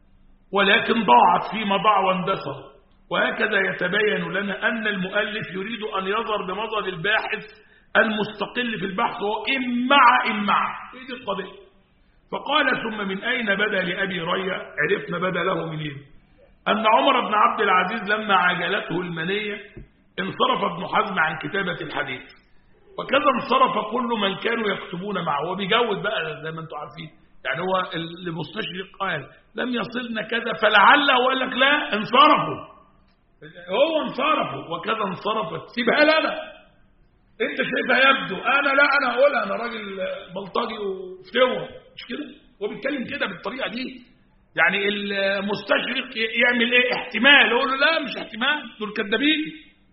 ولكن ضاعت فيما ضاع واندثر وهكذا يتبين لنا أن المؤلف يريد أن يظهر بمظهر الباحث المستقل في البحث وهو إمع إمع هي دي القضية فقال ثم من أين بدا لأبي ريا عرفنا بدا له منين أن عمر بن عبد العزيز لما عجلته المنية انصرف ابن حزم عن كتابة الحديث وكذا انصرف كل من كانوا يكتبون معه وبيجود بقى زي ما انتم عارفين يعني هو المستشرق قال لم يصلنا كذا فلعل وقال لك لا انصرفوا هو انصرفوا وكذا انصرفت سيبها لنا انت شايفها يبدو انا لا انا اقولها انا راجل بلطجي وفتوه مش كده هو بيتكلم كده بالطريقه دي يعني المستشرق يعمل ايه احتمال يقول له لا مش احتمال دول كذابين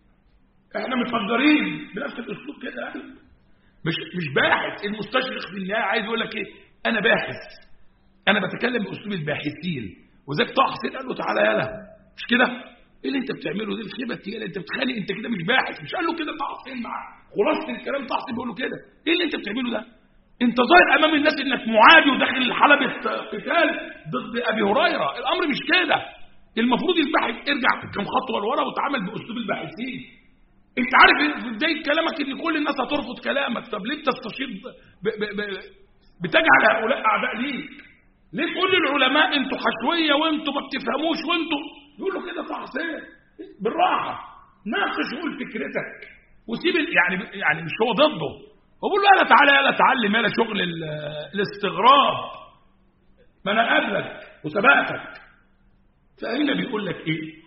احنا متفجرين بنفس الاسلوب كده يعني مش مش باحث المستشرق في النهايه عايز يقول لك ايه انا باحث انا بتكلم باسلوب الباحثين وذاك طه حسين قال له تعالى يلا مش كده ايه اللي انت بتعمله دي الخيبه التقيله انت بتخانق انت كده مش باحث مش قال له كده طه حسين معاه خلاصه الكلام تحصي بيقول له كده ايه اللي انت بتعمله ده انت ظاهر امام الناس انك معادي وداخل حلبة قتال ضد ابي هريرة الامر مش كده المفروض الباحث ارجع كم خطوه لورا وتعامل باسلوب الباحثين انت عارف في بدايه كلامك ان كل الناس هترفض كلامك طب ليه بتستشير ب... ب... ب... بتجعل هؤلاء اعداء ليك ليه تقول للعلماء انتوا حشويه وانتوا ما بتفهموش وانتوا يقولوا كده صح سير بالراحه ناقش وقول فكرتك وسيب يعني يعني مش هو ضده وبقول له يلا تعالى يلا اتعلم يلا شغل الاستغراب ما انا قبلك وسبقتك فهنا بيقول لك ايه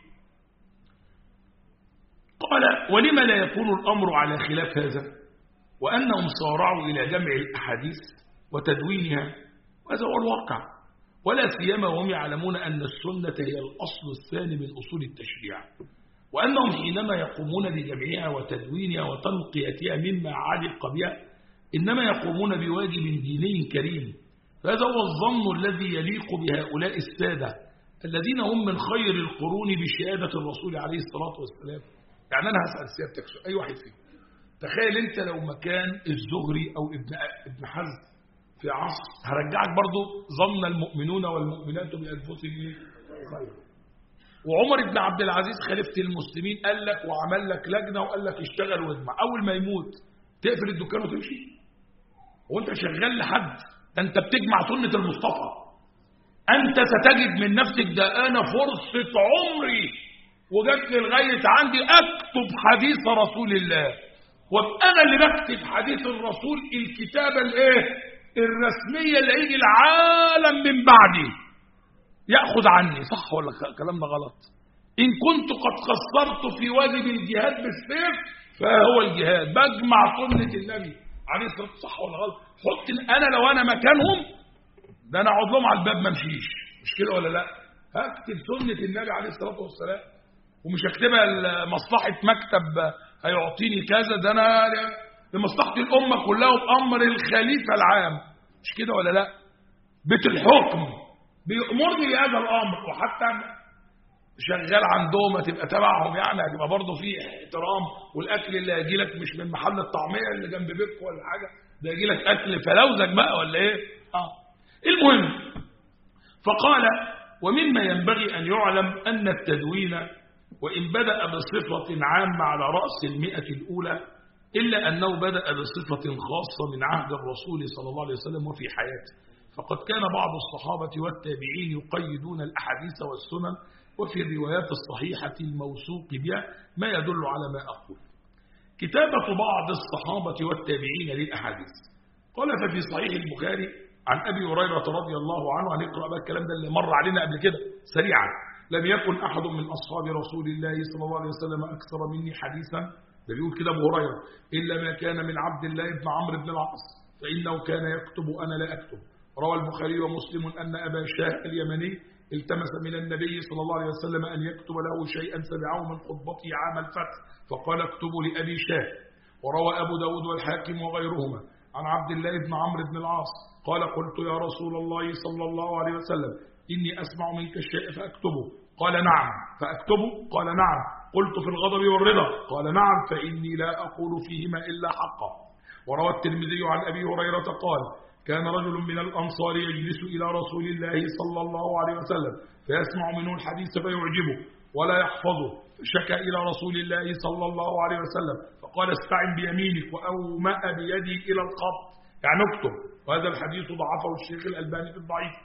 قال ولم لا يكون الامر على خلاف هذا وانهم صارعوا الى جمع الاحاديث وتدوينها وهذا هو الواقع ولا سيما وهم يعلمون ان السنه هي الاصل الثاني من اصول التشريع وأنهم حينما يقومون بجمعها وتدوينها وتنقيتها مما علق بها إنما يقومون بواجب ديني كريم فهذا هو الظن الذي يليق بهؤلاء السادة الذين هم من خير القرون بشهادة الرسول عليه الصلاة والسلام يعني أنا هسأل سيادتك أي واحد فيهم تخيل أنت لو مكان الزهري أو ابن ابن حزم في عصر هرجعك برضو ظن المؤمنون والمؤمنات بأنفسهم خير وعمر بن عبد العزيز خليفة المسلمين قال لك وعمل لك لجنة وقال لك اشتغل واجمع أول ما يموت تقفل الدكان وتمشي وانت شغال لحد ده انت بتجمع سنة المصطفى انت ستجد من نفسك ده انا فرصة عمري وجات لي لغاية عندي اكتب حديث رسول الله وابقى انا اللي بكتب حديث الرسول الكتابة الايه الرسمية اللي هيجي العالم من بعدي يأخذ عني صح ولا كلامنا غلط إن كنت قد قصرت في واجب الجهاد بالسيف فهو الجهاد بجمع سنة النبي عليه الصلاة والسلام صح ولا غلط حط أنا لو أنا مكانهم ده أنا أقعد لهم على الباب ما امشيش مش كده ولا لا هكتب سنة النبي عليه الصلاة والسلام ومش هكتبها لمصلحة مكتب هيعطيني كذا ده أنا لمصلحة الأمة كلها وبأمر الخليفة العام مش كده ولا لا بيت الحكم بيأمرني بهذا الأمر وحتى شغال عندهم هتبقى تبعهم يعني هتبقى برضه في احترام والاكل اللي هيجي لك مش من محل الطعميه اللي جنب بيتك ولا حاجه ده يجي لك اكل فلوزك بقى ولا ايه؟ اه المهم فقال ومما ينبغي ان يعلم ان التدوين وان بدا بصفه عامه على راس المئه الاولى الا انه بدا بصفه خاصه من عهد الرسول صلى الله عليه وسلم وفي حياته فقد كان بعض الصحابه والتابعين يقيدون الاحاديث والسنن وفي الروايات الصحيحة الموثوق بها ما يدل على ما أقول كتابة بعض الصحابة والتابعين للأحاديث قال ففي صحيح البخاري عن أبي هريرة رضي الله عنه هنقرأ بقى الكلام ده اللي مر علينا قبل كده سريعا لم يكن أحد من أصحاب رسول الله صلى الله عليه وسلم أكثر مني حديثا ده بيقول كده أبو هريرة إلا ما كان من عبد الله بن عمرو بن العاص فإنه كان يكتب أنا لا أكتب روى البخاري ومسلم أن أبا شاه اليمني التمس من النبي صلى الله عليه وسلم أن يكتب له شيئا سمعه من خطبته عام الفتح فقال اكتبوا لأبي شاه وروى أبو داود والحاكم وغيرهما عن عبد الله بن عمرو بن العاص قال قلت يا رسول الله صلى الله عليه وسلم إني أسمع منك الشيء فأكتبه قال نعم فأكتبه قال نعم قلت في الغضب والرضا قال نعم فإني لا أقول فيهما إلا حقا وروى الترمذي عن أبي هريرة قال كان رجل من الأنصار يجلس إلى رسول الله صلى الله عليه وسلم فيسمع منه الحديث فيعجبه ولا يحفظه فشكى إلى رسول الله صلى الله عليه وسلم فقال استعن بيمينك وأومأ بيدي إلى القبض يعني اكتب وهذا الحديث ضعفه الشيخ الألباني في الضعيف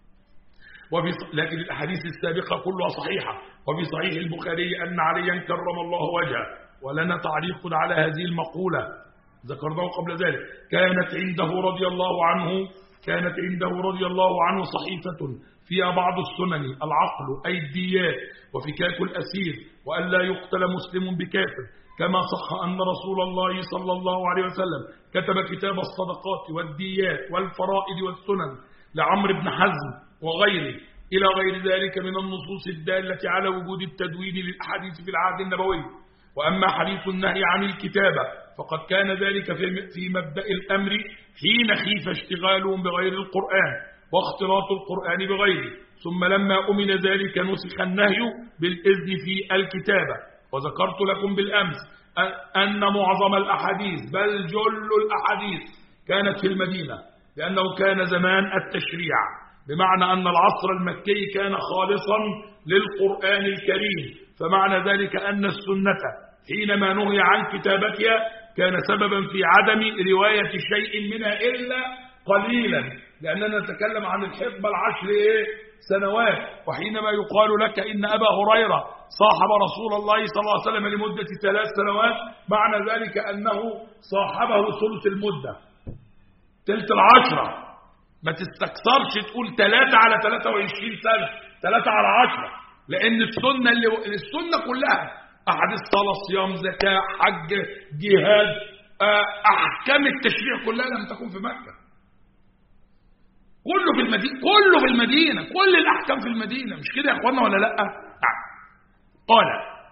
وفي لكن الأحاديث السابقة كلها صحيحة وفي صحيح البخاري أن عليا كرم الله وجهه ولنا تعليق على هذه المقولة ذكرناه قبل ذلك كانت عنده رضي الله عنه كانت عنده رضي الله عنه صحيفة فيها بعض السنن العقل أي الديات وفكاك الأسير وألا يقتل مسلم بكافر كما صح أن رسول الله صلى الله عليه وسلم كتب كتاب الصدقات والديات والفرائض والسنن لعمر بن حزم وغيره إلى غير ذلك من النصوص الدالة على وجود التدوين للأحاديث في العهد النبوي وأما حديث النهي عن الكتابة فقد كان ذلك في مبدأ الأمر حين خيف اشتغالهم بغير القرآن واختلاط القرآن بغيره ثم لما أمن ذلك نسخ النهي بالإذن في الكتابة وذكرت لكم بالأمس أن معظم الأحاديث بل جل الأحاديث كانت في المدينة لأنه كان زمان التشريع بمعنى أن العصر المكي كان خالصا للقرآن الكريم فمعنى ذلك أن السنة حينما نهي عن كتابتها كان سببا في عدم رواية شيء منها إلا قليلا لأننا نتكلم عن الحقبة العشر إيه؟ سنوات وحينما يقال لك إن أبا هريرة صاحب رسول الله صلى الله عليه وسلم لمدة ثلاث سنوات معنى ذلك أنه صاحبه ثلث المدة تلت العشرة ما تستكثرش تقول ثلاثة على 23 سنة ثلاثة على عشرة لأن السنة اللي السنة كلها أحاديث صلاة صيام زكاة حج جهاد أحكام التشريع كلها لم تكن في مكة كله في المدينة كله في المدينة كل الأحكام في المدينة مش كده يا أخوانا ولا لأ قال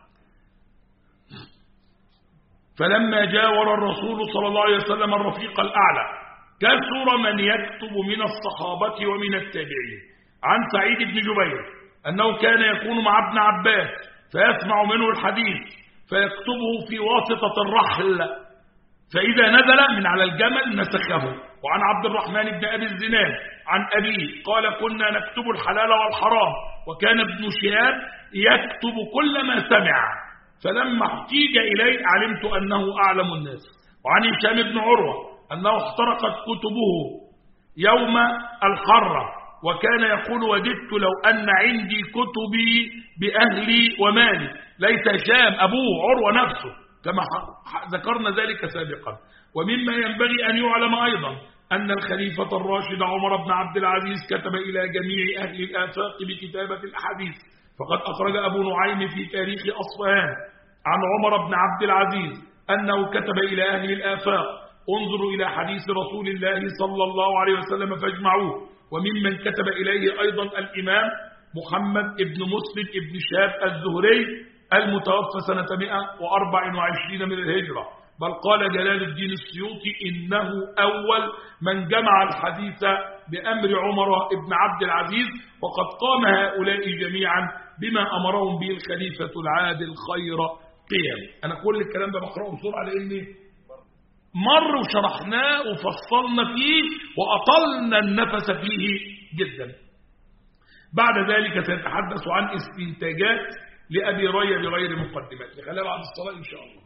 فلما جاور الرسول صلى الله عليه وسلم الرفيق الأعلى كثر من يكتب من الصحابة ومن التابعين عن سعيد بن جبير أنه كان يكون مع ابن عباس فيسمع منه الحديث فيكتبه في واسطة الرحل فإذا نزل من على الجمل نسخه وعن عبد الرحمن بن أبي الزناد عن أبيه قال كنا نكتب الحلال والحرام وكان ابن شهاب يكتب كل ما سمع فلما احتيج إليه علمت أنه أعلم الناس وعن هشام بن عروة أنه احترقت كتبه يوم الحرة وكان يقول وددت لو أن عندي كتبي بأهلي ومالي ليس هشام أبوه عروة نفسه كما ذكرنا ذلك سابقا ومما ينبغي أن يعلم أيضا أن الخليفة الراشد عمر بن عبد العزيز كتب إلى جميع أهل الآفاق بكتابة الأحاديث فقد أخرج أبو نعيم في تاريخ أصفهان عن عمر بن عبد العزيز أنه كتب إلى أهل الآفاق انظروا إلى حديث رسول الله صلى الله عليه وسلم فاجمعوه وممن كتب إليه أيضا الإمام محمد بن مسلم بن شهاب الزهري المتوفى سنة 124 من الهجرة بل قال جلال الدين السيوطي إنه أول من جمع الحديث بأمر عمر بن عبد العزيز وقد قام هؤلاء جميعا بما أمرهم به الخليفة العادل خير قيم أنا كل الكلام ده بقرأه بسرعة لأني مر وشرحناه وفصلنا فيه وأطلنا النفس فيه جدا بعد ذلك سنتحدث عن استنتاجات لأبي ري بغير مقدمات خلينا بعد الصلاة إن شاء الله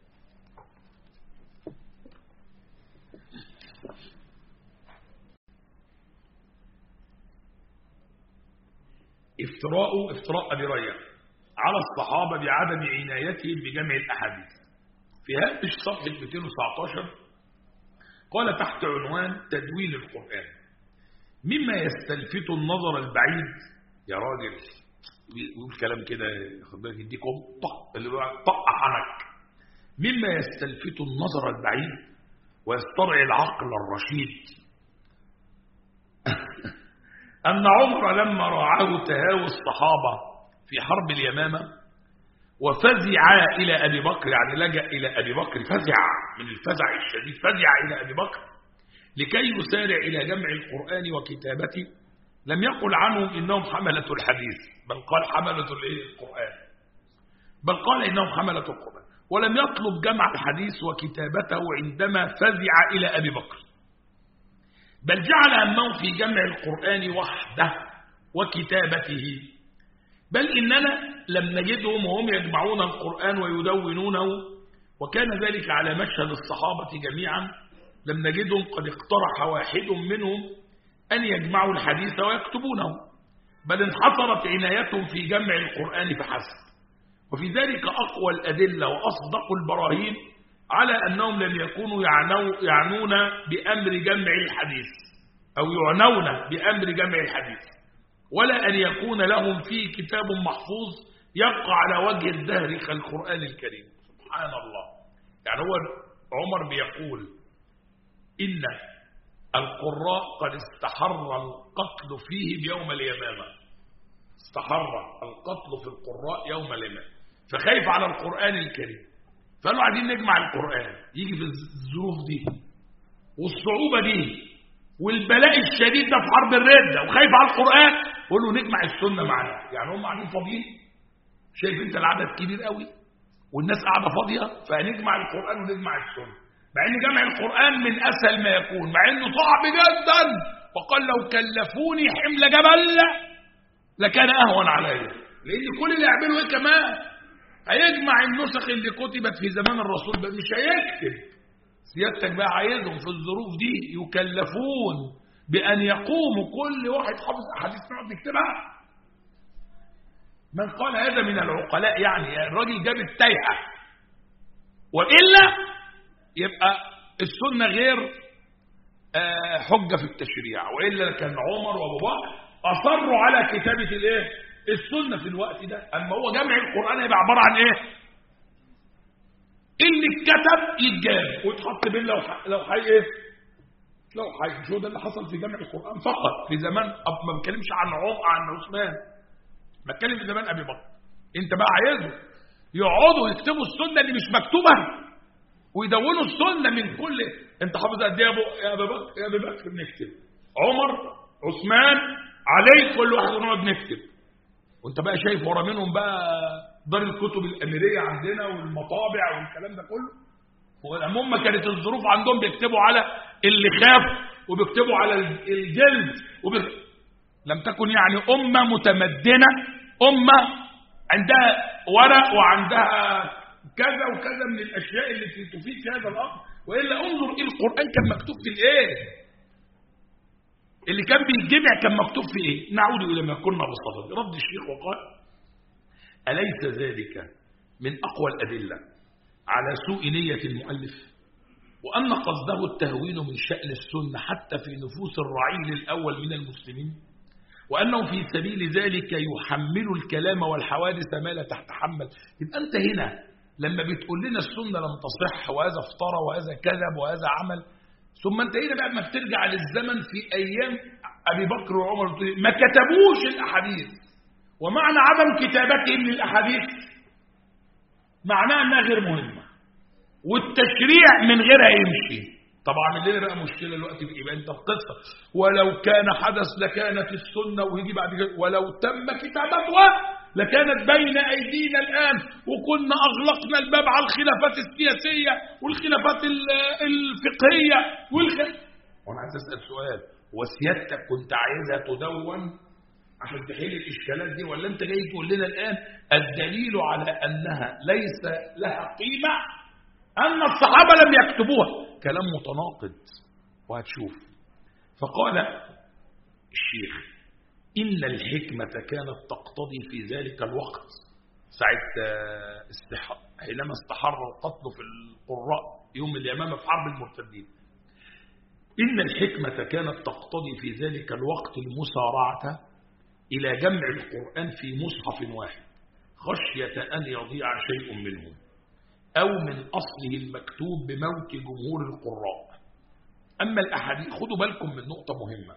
افتراء افتراء أبي ري على الصحابة بعدم عنايتهم بجمع الأحاديث في هذه صفحة 219 قال تحت عنوان تدوين القرآن مما يستلفت النظر البعيد يا راجل يقول كلام كده خد بالك يديكم طق اللي طق حنك مما يستلفت النظر البعيد ويسترعي العقل الرشيد أن عمر لما راعاه تهاوي الصحابة في حرب اليمامة وفزع إلى أبي بكر يعني لجأ إلى أبي بكر فزع من الفزع الشديد فزع إلى أبي بكر لكي يسارع إلى جمع القرآن وكتابته لم يقل عنهم إنهم حملة الحديث بل قال حملة القرآن بل قال إنهم حملة القرآن ولم يطلب جمع الحديث وكتابته عندما فزع إلى أبي بكر بل جعل همه في جمع القرآن وحده وكتابته بل إننا لم نجدهم وهم يجمعون القرآن ويدونونه وكان ذلك على مشهد الصحابة جميعا لم نجدهم قد اقترح واحد منهم أن يجمعوا الحديث ويكتبونه بل انحصرت عنايتهم في جمع القرآن فحسب وفي ذلك أقوى الأدلة وأصدق البراهين على أنهم لم يكونوا يعنو يعنون بأمر جمع الحديث أو يعنون بأمر جمع الحديث ولا أن يكون لهم فيه كتاب محفوظ يبقى على وجه الدهر كالقرآن الكريم سبحان الله يعني هو عمر بيقول إن القراء قد استحر القتل فيه بيوم اليمامة استحر القتل في القراء يوم اليمامة فخايف على القرآن الكريم فقالوا عايزين نجمع القرآن يجي في الظروف دي والصعوبة دي والبلاء الشديد ده في حرب الردة وخايف على القرآن قول له نجمع السنة معانا يعني هم قاعدين فاضيين شايف انت العدد كبير قوي والناس قاعدة فاضية فهنجمع القرآن ونجمع السنة مع ان جمع القرآن من أسهل ما يكون مع انه صعب جدا وقال لو كلفوني حمل جبل لكان أهون عليا لأن كل اللي يعمله ايه كمان هيجمع النسخ اللي كتبت في زمان الرسول بل مش هيكتب سيادتك بقى عايزهم في الظروف دي يكلفون بأن يقوموا كل واحد حافظ أحاديث نقعد نكتبها من قال هذا من العقلاء يعني الراجل جاب التايهة وإلا يبقى السنة غير حجة في التشريع وإلا كان عمر وأبو بكر أصروا على كتابة الإيه؟ السنة في الوقت ده أما هو جمع القرآن يبقى عبارة عن إيه؟ اللي اتكتب يتجاب ويتحط بين لو حي لو حي ايه لو حي مش هو ده اللي حصل في جمع القران فقط في زمان ما بتكلمش عن عمر عن عثمان بتكلم في زمان ابي بكر انت بقى عايزه يقعدوا يكتبوا السنه اللي مش مكتوبه ويدونوا السنه من كل انت حافظ قد ايه يا ابو يا ابي بكر يا ابي بكر بنكتب عمر عثمان علي كل واحد نقعد نكتب وانت بقى شايف ورا منهم بقى دار الكتب الأميرية عندنا والمطابع والكلام ده كله والعموم كانت الظروف عندهم بيكتبوا على اللي خاف وبيكتبوا على الجلد وبيك... لم تكن يعني أمة متمدنة أمة عندها ورق وعندها كذا وكذا من الأشياء اللي تفيد في هذا الأمر وإلا انظر إيه القرآن كان مكتوب في الإيه اللي كان بيتجمع كان مكتوب في إيه نعود إلى ما كنا بصدد رد الشيخ وقال أليس ذلك من أقوى الأدلة على سوء نية المؤلف وأن قصده التهوين من شأن السنة حتى في نفوس الرعيل الأول من المسلمين وأنه في سبيل ذلك يحمل الكلام والحوادث ما لا تتحمل يبقى أنت هنا لما بتقول لنا السنة لم تصح وهذا افترى وهذا كذب وهذا عمل ثم أنت هنا بقى ما بترجع للزمن في أيام أبي بكر وعمر ما كتبوش الأحاديث ومعنى عدم كتابتهم للأحاديث معناه أنها غير مهمة والتشريع من غيرها يمشي طبعا اللي بقى مشكلة الوقت في يبقى انت القصة ولو كان حدث لكانت السنة ويجي بعد كده ولو تم كتابتها لكانت بين أيدينا الآن وكنا أغلقنا الباب على الخلافات السياسية والخلافات الفقهية والخ... وأنا عايز أسأل سؤال وسيادتك كنت عايزها تدون عشان تحل الإشكالات دي ولا أنت جاي تقول لنا الآن الدليل على أنها ليس لها قيمة أن الصحابة لم يكتبوها كلام متناقض وهتشوف فقال الشيخ إن الحكمة كانت تقتضي في ذلك الوقت ساعة استح... حينما استحر القتل في القراء يوم اليمامة في حرب المرتدين إن الحكمة كانت تقتضي في ذلك الوقت المسارعة إلى جمع القرآن في مصحف واحد خشية أن يضيع شيء منه أو من أصله المكتوب بموت جمهور القراء أما الأحاديث خدوا بالكم من نقطة مهمة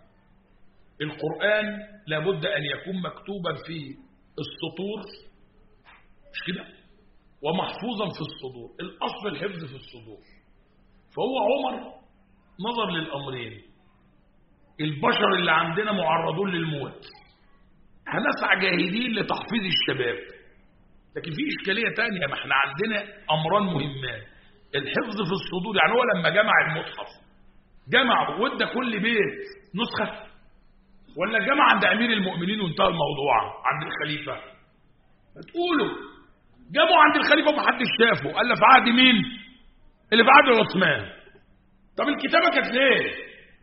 القرآن لابد أن يكون مكتوبا في السطور مش كده ومحفوظا في الصدور الأصل الحفظ في الصدور فهو عمر نظر للأمرين البشر اللي عندنا معرضون للموت هنسعى جاهدين لتحفيظ الشباب لكن في إشكالية تانية ما احنا عندنا أمران مهمان الحفظ في الصدور يعني هو لما جمع المصحف جمع وادى كل بيت نسخة ولا جمع عند أمير المؤمنين وانتهى الموضوع عند الخليفة تقولوا جابوا عند الخليفة ومحدش شافه قال له في عهد مين اللي في عهد عثمان طب الكتابة كانت ليه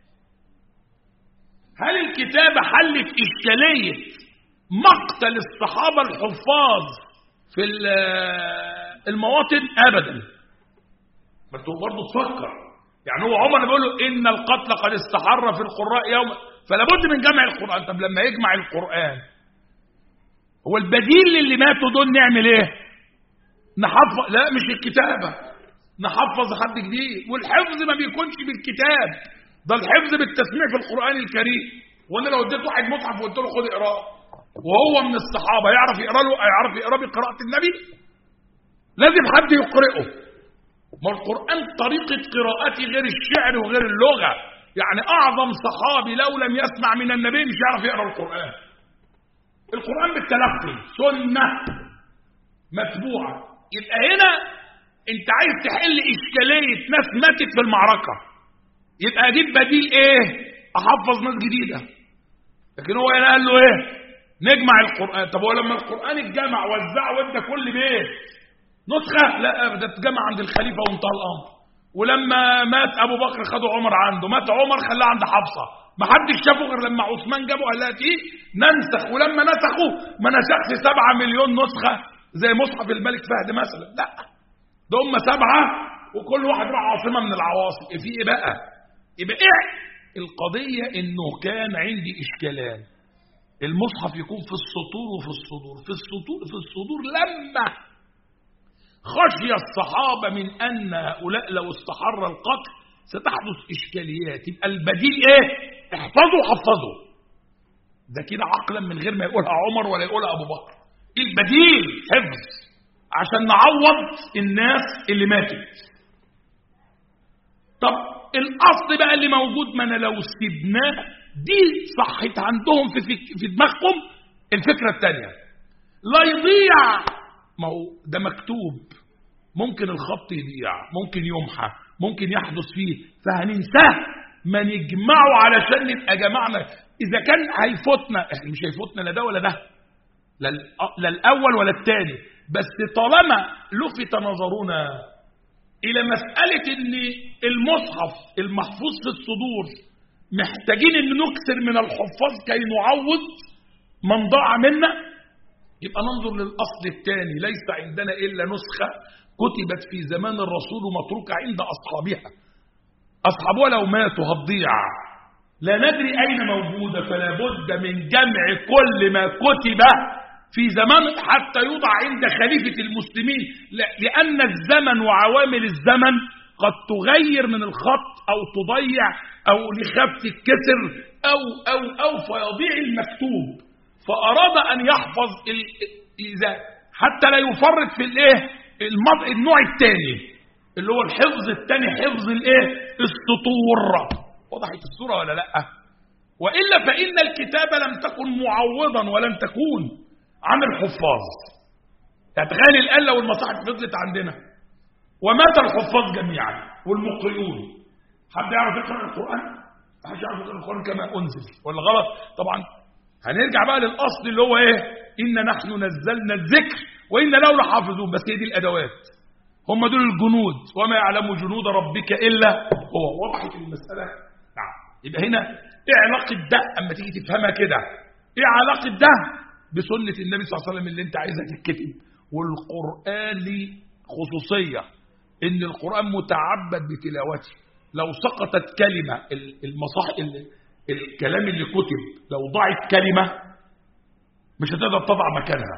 هل الكتابة حلت إشكالية مقتل الصحابة الحفاظ في المواطن ابدا بس هو برضه تفكر يعني هو عمر بيقول له ان القتل قد استحر في القراء يوم فلا بد من جمع القران طب لما يجمع القران هو البديل للي ماتوا دول نعمل ايه نحفظ لا مش الكتابه نحفظ حد جديد والحفظ ما بيكونش بالكتاب ده الحفظ بالتسميع في القران الكريم وانا لو اديت واحد مصحف وقلت له خد اقراه وهو من الصحابة يعرف يقرأ له يعرف يقرأ بقراءة النبي لازم حد يقرأه ما القرآن طريقة قراءته غير الشعر وغير اللغة يعني أعظم صحابي لو لم يسمع من النبي مش يعرف يقرأ القرآن القرآن بالتلقي سنة متبوعة يبقى هنا انت عايز تحل اشكاليه ناس ماتت في المعركه يبقى اجيب بديل ايه احفظ ناس جديده لكن هو هنا قال له ايه نجمع القران طب هو لما القران اتجمع وزعه وادى كل بيت نسخه لا ده اتجمع عند الخليفه وانتهى الامر ولما مات ابو بكر خدوا عمر عنده مات عمر خلاه عند حفصه ما حدش شافه غير لما عثمان جابه قال لها ايه ننسخ ولما نسخوا ما نسخش سبعة مليون نسخه زي مصحف الملك فهد مثلا لا ده هم سبعه وكل واحد راح عاصمه من العواصم في ايه بقى يبقى ايه القضيه انه كان عندي اشكالان المصحف يكون في السطور وفي الصدور في السطور في الصدور لما خشي الصحابة من أن هؤلاء لو استحر القتل ستحدث إشكاليات يبقى البديل إيه؟ احفظوا حفظوا ده كده عقلا من غير ما يقولها عمر ولا يقولها أبو بكر البديل حفظ عشان نعوض الناس اللي ماتت طب الأصل بقى اللي موجود ما أنا لو سيبناه دي صحت عندهم في, في, في دماغكم الفكرة الثانية لا يضيع ما هو ده مكتوب ممكن الخط يضيع ممكن يمحى ممكن يحدث فيه فهننساه ما نجمعه علشان نبقى جمعنا اذا كان هيفوتنا احنا مش هيفوتنا لا ده ولا ده لا الاول ولا الثاني بس طالما لفت نظرنا الى مساله ان المصحف المحفوظ في الصدور محتاجين ان نكثر من الحفاظ كي نعوض من ضاع منا يبقى ننظر للأصل الثاني ليس عندنا إلا نسخة كتبت في زمان الرسول ومتروكة عند أصحابها أصحابها لو ماتوا هتضيع لا ندري أين موجودة فلا بد من جمع كل ما كتب في زمان حتى يوضع عند خليفة المسلمين لأن الزمن وعوامل الزمن قد تغير من الخط أو تضيع أو لخف الكسر أو أو أو فيضيع المكتوب فأراد أن يحفظ إذا حتى لا يفرط في الإيه النوع الثاني اللي هو الحفظ الثاني حفظ الإيه السطور وضحت الصورة ولا لا وإلا فإن الكتابة لم تكن معوضا ولن تكون عن الحفاظ يعني تخيل الآن لو المصاحف فضلت عندنا ومات الحفاظ جميعا والمقرئون حد يعرف يقرأ القرآن؟ محدش يعرف يقرأ القرآن كما أنزل ولا غلط؟ طبعا هنرجع بقى للأصل اللي هو إيه إن نحن نزلنا الذكر وإن له لحافظون بس هي دي الأدوات هم دول الجنود وما يعلم جنود ربك إلا هو وضحت المسألة نعم يبقى هنا إيه علاقة ده أما تيجي تفهمها كده إيه علاقة ده بسنة النبي صلى الله عليه وسلم اللي أنت عايزها تتكتب والقرآن ليه خصوصية إن القرآن متعبد بتلاوته لو سقطت كلمة المصاح الكلام اللي كتب لو ضاعت كلمة مش هتقدر تضع مكانها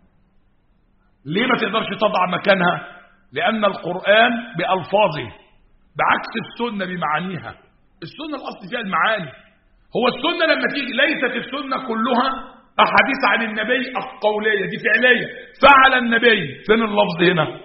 ليه ما تقدرش تضع مكانها لأن القرآن بألفاظه بعكس السنة بمعانيها السنة الأصل فيها المعاني هو السنة لما تيجي ليست السنة كلها أحاديث عن النبي القولية دي فعلية فعل النبي فين اللفظ هنا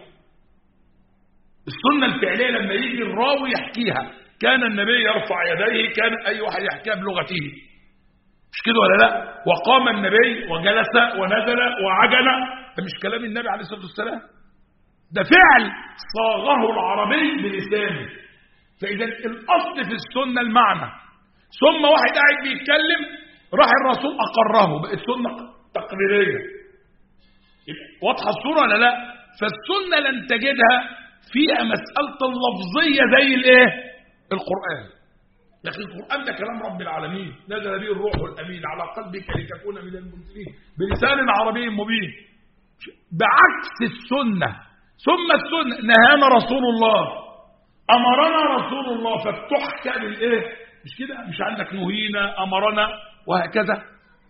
السنة الفعلية لما يجي الراوي يحكيها كان النبي يرفع يديه كان أي واحد يحكيها بلغته مش كده ولا لا وقام النبي وجلس ونزل وعجل ده مش كلام النبي عليه الصلاة والسلام ده فعل صاغه العربي بلسانه فإذا الأصل في السنة المعنى ثم واحد قاعد بيتكلم راح الرسول أقره بقت سنة تقريرية واضحة الصورة ولا لا فالسنة لن تجدها فيها مسألة اللفظية زي الايه القرآن لكن القرآن ده كلام رب العالمين نزل به الروح الأمين على قلبك لتكون من المنزلين بلسان عربي مبين بعكس السنة ثم السنة نهانا رسول الله أمرنا رسول الله فبتحكى بالإيه مش كده مش عندك نهينا أمرنا وهكذا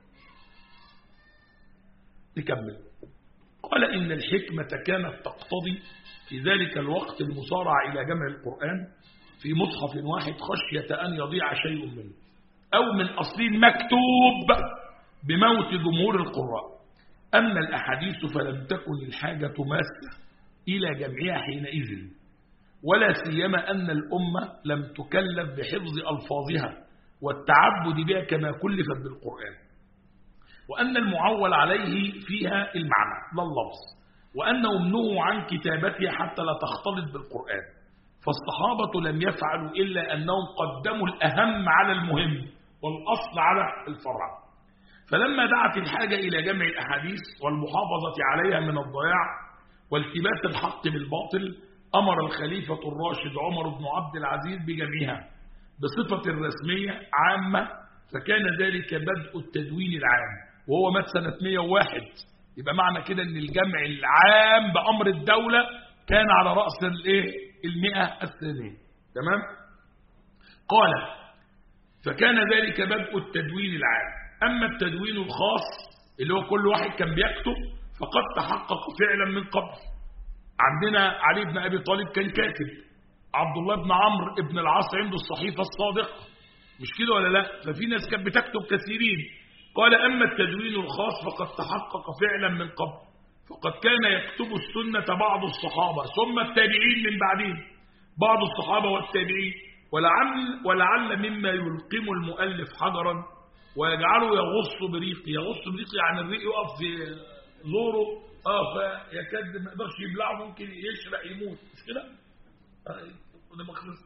نكمل قال إن الحكمة كانت تقتضي في ذلك الوقت المصارعة إلى جمع القرآن في مصحف واحد خشية أن يضيع شيء منه أو من أصل مكتوب بموت جمهور القراء أما الأحاديث فلم تكن الحاجة ماسة إلى جمعها حينئذ ولا سيما أن الأمة لم تكلف بحفظ ألفاظها والتعبد بها كما كلفت بالقرآن وأن المعول عليه فيها المعنى لا اللفظ وأنهم نهوا عن كتابتها حتى لا تختلط بالقرآن فالصحابة لم يفعلوا إلا أنهم قدموا الأهم على المهم والأصل على الفرع فلما دعت الحاجة إلى جمع الأحاديث والمحافظة عليها من الضياع والتباس الحق بالباطل أمر الخليفة الراشد عمر بن عبد العزيز بجمعها بصفة رسمية عامة فكان ذلك بدء التدوين العام وهو مات سنة 101 يبقى معنى كده ان الجمع العام بأمر الدولة كان على رأس الايه المئة الثانية تمام قال فكان ذلك بدء التدوين العام أما التدوين الخاص اللي هو كل واحد كان بيكتب فقد تحقق فعلا من قبل عندنا علي بن أبي طالب كان كاتب عبد الله بن عمرو بن العاص عنده الصحيفة الصادقة مش كده ولا لا ففي ناس كانت بتكتب كثيرين قال أما التدوين الخاص فقد تحقق فعلا من قبل فقد كان يكتب السنة بعض الصحابة ثم التابعين من بعدهم بعض الصحابة والتابعين ولعل, ولعل مما يلقم المؤلف حجرا ويجعله يغص بريقي يغص بريقي يعني الريق يقف في زوره اه فيكاد ما يقدرش يبلعه ممكن يشرق يموت مش كده؟ آه وده مخلص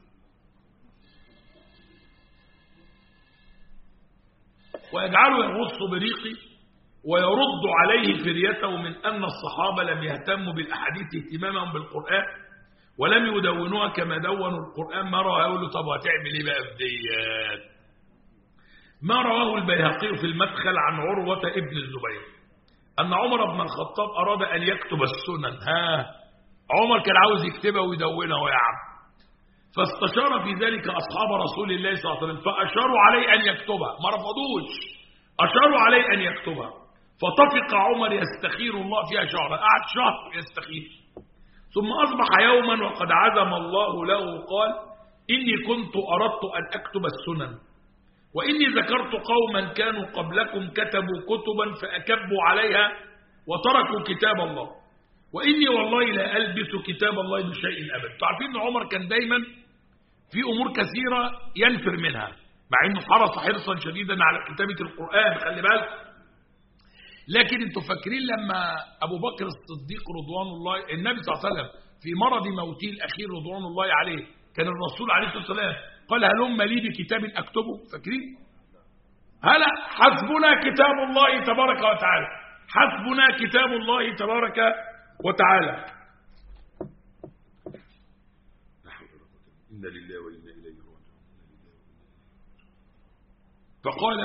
ويجعله يغص بريقي ويرد عليه فريته من أن الصحابة لم يهتموا بالأحاديث اهتمامهم بالقرآن ولم يدونوها كما دونوا القرآن ما رواه يقول له طب هتعمل ايه بقى في ديات ما رواه البيهقي في المدخل عن عروة ابن الزبير أن عمر بن الخطاب أراد أن يكتب السنن ها عمر كان عاوز يكتبها ويدونها يا عم فاستشار في ذلك أصحاب رسول الله صلى الله عليه وسلم فأشاروا عليه أن يكتبها ما رفضوش أشاروا عليه أن يكتبها فطفق عمر يستخير الله فيها شهرا قعد شهر يستخير ثم أصبح يوما وقد عزم الله له قال إني كنت أردت أن أكتب السنن وإني ذكرت قوما كانوا قبلكم كتبوا كتبا فأكبوا عليها وتركوا كتاب الله وإني والله لا ألبس كتاب الله بشيء أبدا تعرفين أن عمر كان دايما في أمور كثيرة ينفر منها مع أنه حرص حرصا شديدا على كتابة القرآن خلي بالك لكن انتوا فاكرين لما أبو بكر الصديق رضوان الله النبي صلى الله عليه وسلم في مرض موته الأخير رضوان الله عليه كان الرسول عليه الصلاة والسلام قال هلم لي بكتاب أكتبه فاكرين هلا حسبنا كتاب الله تبارك وتعالى حسبنا كتاب الله تبارك وتعالى إن لله وإنا إليه راجعون فقال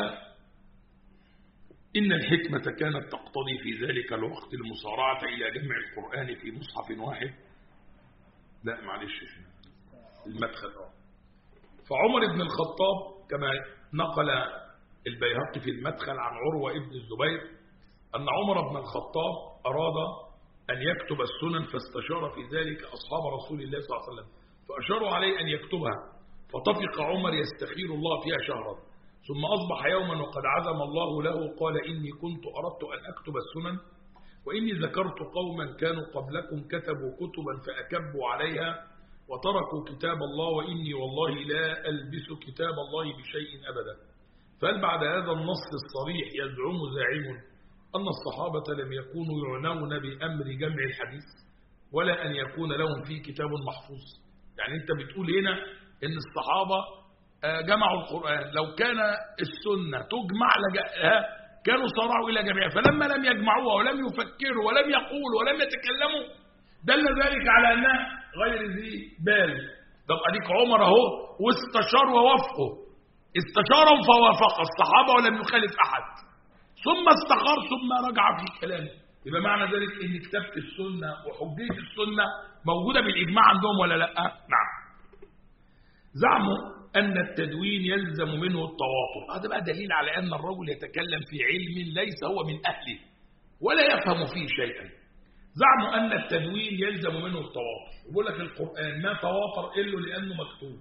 إن الحكمة كانت تقتضي في ذلك الوقت المسارعة إلى جمع القرآن في مصحف واحد لا معلش المدخل فعمر بن الخطاب كما نقل البيهقي في المدخل عن عروة ابن الزبير أن عمر بن الخطاب أراد أن يكتب السنن فاستشار في ذلك أصحاب رسول الله صلى الله عليه وسلم فأشاروا عليه أن يكتبها فطفق عمر يستخير الله فيها شهرا ثم أصبح يوما وقد عزم الله له قال إني كنت أردت أن أكتب السنن وإني ذكرت قوما كانوا قبلكم كتبوا كتبا فأكبوا عليها وتركوا كتاب الله وإني والله لا ألبس كتاب الله بشيء أبدا فهل بعد هذا النص الصريح يزعم زاعم أن الصحابة لم يكونوا يعنون بأمر جمع الحديث ولا أن يكون لهم فيه كتاب محفوظ يعني أنت بتقول هنا أن الصحابة جمعوا القرآن لو كان السنة تجمع لجأها كانوا صارعوا إلى جميعها فلما لم يجمعوها ولم يفكروا ولم يقولوا ولم يتكلموا دل ذلك على أنها غير ذي بال طب أديك عمر أهو واستشار ووافقه استشارهم فوافق الصحابة ولم يخالف أحد ثم استخار ثم رجع في كلامه يبقى معنى ذلك ان كتابة السنة وحجية السنة موجودة بالإجماع عندهم ولا لا نعم زعموا أن التدوين يلزم منه التواطؤ هذا بقى دليل على أن الرجل يتكلم في علم ليس هو من أهله ولا يفهم فيه شيئا زعموا أن التدوين يلزم منه التواطؤ يقول لك القرآن ما تواتر إلا لأنه مكتوب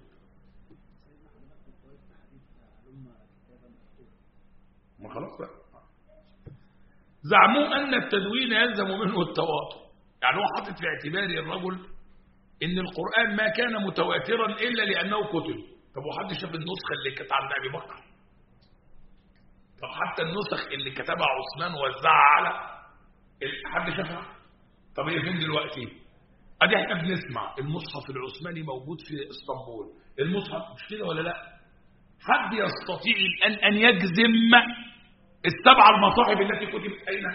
ما خلاص بقى زعموا أن التدوين يلزم منه التواطؤ يعني هو حاطط في اعتبار الرجل ان القرآن ما كان متواترا إلا لأنه كتب طب وحد شاف النسخة اللي كانت عند أبي بكر طب حتى النسخ اللي كتبها عثمان ووزعها على حد شافها طب هي فين دلوقتي ادي احنا بنسمع المصحف العثماني موجود في اسطنبول المصحف مش كده ولا لا حد يستطيع الان ان يجزم السبع المصاحف التي كتبت اين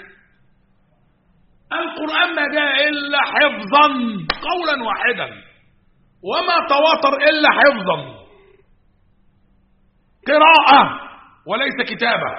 القران ما جاء الا حفظا قولا واحدا وما تواتر الا حفظا قراءه وليس كتابه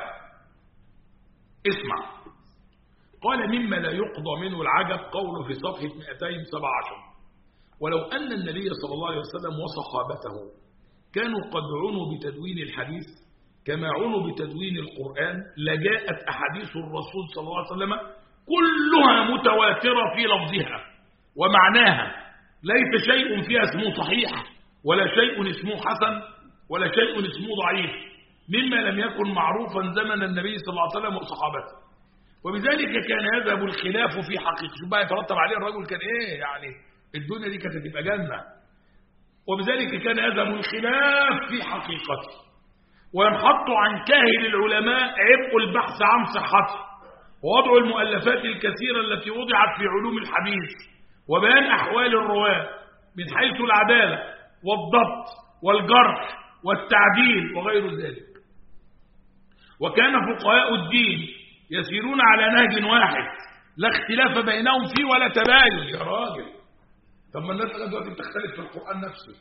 اسمع قال مما لا يقضى منه العجب قوله في صفحة 217 ولو أن النبي صلى الله عليه وسلم وصحابته كانوا قد عنوا بتدوين الحديث كما عنوا بتدوين القرآن لجاءت أحاديث الرسول صلى الله عليه وسلم كلها متواترة في لفظها ومعناها ليس شيء فيها اسمه صحيح ولا شيء اسمه حسن ولا شيء اسمه ضعيف مما لم يكن معروفا زمن النبي صلى الله عليه وسلم وصحابته وبذلك كان يذهب الخلاف في حقيقة شوف بقى يترتب عليه الرجل كان ايه يعني الدنيا دي كانت هتبقى جنة وبذلك كان يذهب الخلاف في حقيقته وينحط عن كاهل العلماء عبء البحث عن صحته ووضع المؤلفات الكثيرة التي وضعت في علوم الحديث وبيان أحوال الرواة من حيث العدالة والضبط والجرح والتعديل وغير ذلك وكان فقهاء الدين يسيرون على نهج واحد لا اختلاف بينهم فيه ولا تباين يا راجل طب ما الناس دلوقتي بتختلف في القرآن نفسه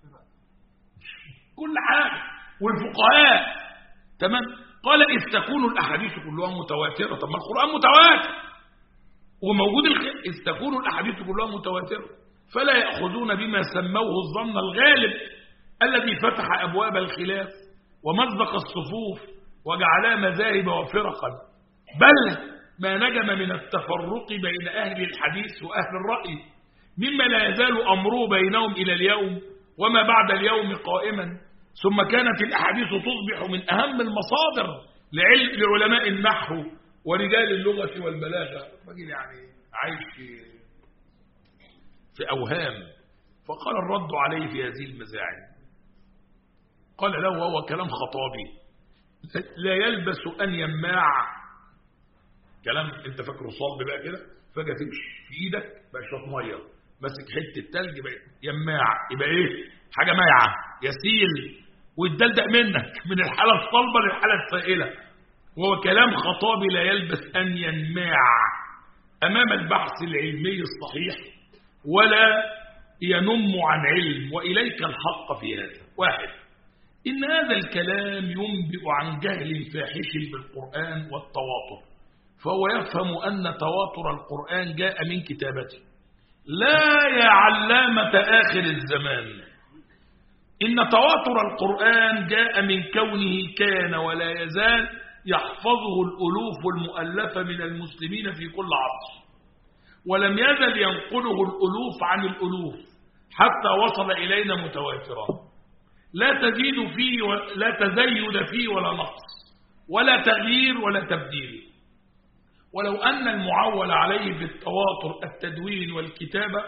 كل حاجة والفقهاء تمام قال إذ تكون الأحاديث كلها متواترة طب ما القرآن متواتر وموجود الخ... إذ تكون الأحاديث كلها متواترة فلا يأخذون بما سموه الظن الغالب الذي فتح أبواب الخلاف ومزق الصفوف وجعلها مذاهب وفرقا بل ما نجم من التفرق بين أهل الحديث وأهل الرأي مما لا يزال أمره بينهم إلى اليوم وما بعد اليوم قائما ثم كانت الأحاديث تصبح من أهم المصادر لعلم لعلماء النحو ورجال اللغة والبلاغة راجل يعني عايش في في أوهام فقال الرد عليه في هذه المزاعم قال له وهو كلام خطابي لا يلبس أن يماع كلام انت فاكره صلب بقى كده فجأة تمشي في ايدك بقى شويه ميه ماسك حته تلج بقى يماع يبقى ايه حاجه مايعه يسيل ويتدلدق منك من الحاله الصلبه للحاله السائله وهو كلام خطابي لا يلبس ان ينماع امام البحث العلمي الصحيح ولا ينم عن علم واليك الحق في هذا واحد ان هذا الكلام ينبئ عن جهل فاحش بالقران والتواطؤ فهو يفهم أن تواتر القرآن جاء من كتابته لا يا علامة آخر الزمان إن تواتر القرآن جاء من كونه كان ولا يزال يحفظه الألوف المؤلفة من المسلمين في كل عصر ولم يزل ينقله الألوف عن الألوف حتى وصل إلينا متواترا لا تزيد فيه لا تزيد فيه ولا نقص ولا تغيير ولا تبديل ولو أن المعول عليه بالتواتر التدوين والكتابة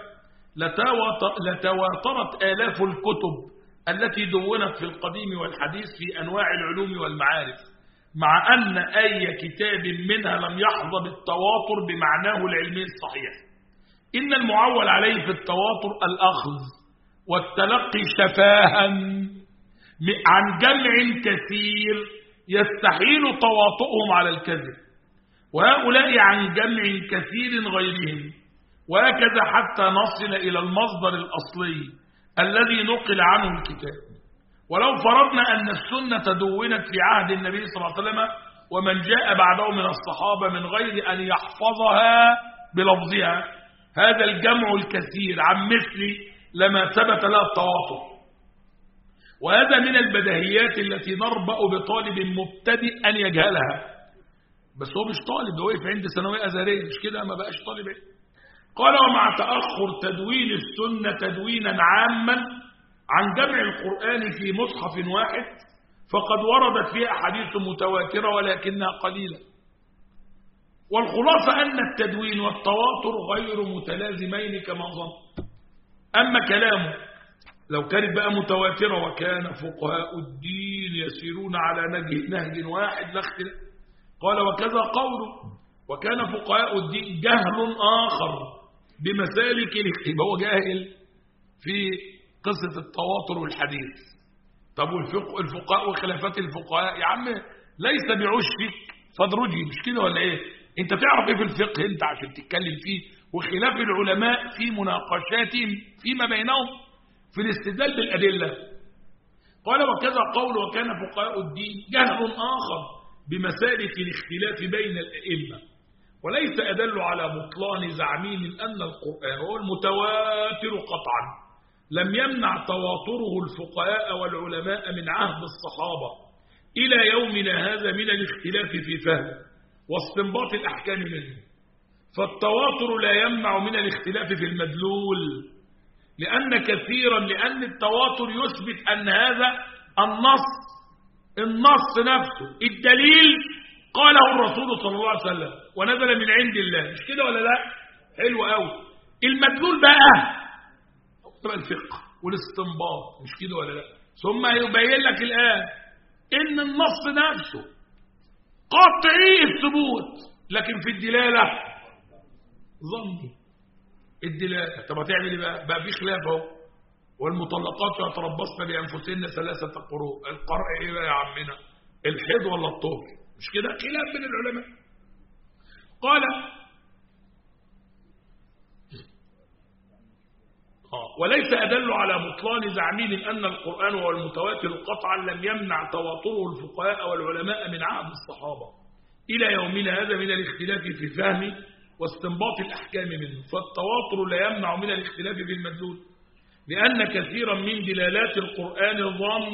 لتواترت آلاف الكتب التي دونت في القديم والحديث في أنواع العلوم والمعارف مع أن أي كتاب منها لم يحظى بالتواتر بمعناه العلمي الصحيح إن المعول عليه في التواتر الأخذ والتلقي شفاها عن جمع كثير يستحيل تواطؤهم على الكذب وهؤلاء عن جمع كثير غيرهم وهكذا حتى نصل إلى المصدر الأصلي الذي نقل عنه الكتاب ولو فرضنا أن السنة دونت في عهد النبي صلى الله عليه وسلم ومن جاء بعده من الصحابة من غير أن يحفظها بلفظها هذا الجمع الكثير عن مثل لما ثبت لها التواطؤ وهذا من البدهيات التي نربأ بطالب مبتدئ أن يجهلها بس هو مش طالب ده وقف عند ثانويه ازهريه مش كده ما بقاش طالب ايه قال ومع تاخر تدوين السنه تدوينا عاما عن جمع القران في مصحف واحد فقد وردت فيه احاديث متواتره ولكنها قليله والخلاصه ان التدوين والتواتر غير متلازمين كما ظن اما كلامه لو كانت بقى متواتره وكان فقهاء الدين يسيرون على نهج واحد لا اختلاف قال وكذا قوله وكان فقهاء الدين جهل آخر بمسالك يبقى هو جاهل في قصة التواتر والحديث طب والفقه الفقهاء وخلافات الفقهاء يا عم ليس بعشك فادرجي مش كده ولا ايه انت تعرف ايه في الفقه انت عشان تتكلم فيه وخلاف العلماء في مناقشاتهم فيما بينهم في الاستدلال بالأدلة قال وكذا قول وكان فقهاء الدين جهل آخر بمسالك الاختلاف بين الأئمة وليس أدل على بطلان زعمهم أن القرآن هو المتواتر قطعا لم يمنع تواتره الفقهاء والعلماء من عهد الصحابة إلى يومنا هذا من الاختلاف في فهم واستنباط الأحكام منه فالتواتر لا يمنع من الاختلاف في المدلول لأن كثيرا لأن التواتر يثبت أن هذا النص النص نفسه الدليل قاله الرسول صلى الله عليه وسلم ونزل من عند الله مش كده ولا لا حلو قوي المدلول بقى تبقى الفقه والاستنباط مش كده ولا لا ثم يبين لك الآن إن النص نفسه قطعي الثبوت لكن في الدلالة ظني الدلالة طب هتعمل ايه بقى بقى في خلاف اهو والمطلقات يتربصن بانفسهن ثلاثه قروء القرء ايه بقى يا عمنا الحيض ولا الطهر مش كده خلاف بين العلماء قال آه وليس أدل على بطلان زعمهم أن القرآن هو المتواتر قطعا لم يمنع تواتره الفقهاء والعلماء من عهد الصحابة إلى يومنا هذا من الاختلاف في فهم واستنباط الأحكام منه فالتواتر لا يمنع من الاختلاف في المدلول لأن كثيرا من دلالات القرآن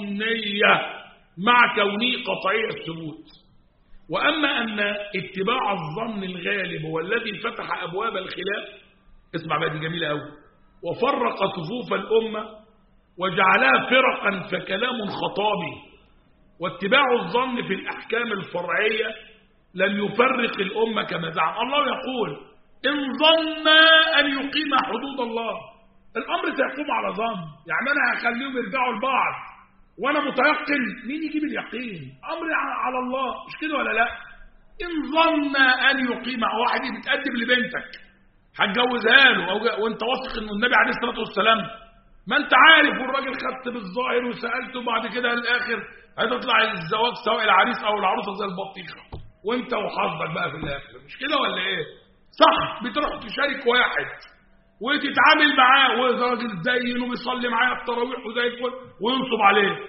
ظنية مع كونه قطعي الثبوت وأما أن اتباع الظن الغالب هو الذي فتح أبواب الخلاف اسمع بقى دي جميلة أوي وفرق صفوف الأمة وجعلها فرقا فكلام خطابي واتباع الظن في الأحكام الفرعية لم يفرق الأمة كما زعم الله يقول إن ظن أن يقيم حدود الله الأمر سيقوم على ظن يعني أنا هخليهم يرجعوا لبعض وأنا متيقن مين يجيب اليقين أمري على الله مش كده ولا لا إن ظن أن يقيم واحد بتقدم لبنتك هتجوزها له أو وانت واثق ان النبي عليه الصلاه والسلام ما انت عارف والراجل خدت بالظاهر وسالته بعد كده الاخر هتطلع الزواج سواء العريس او العروسه زي البطيخه وانت وحظك بقى في الاخر مش كده ولا ايه صح بتروح تشارك واحد وتتعامل معاه وراجل زين وبيصلي معايا التراويح وزي الفل وينصب عليك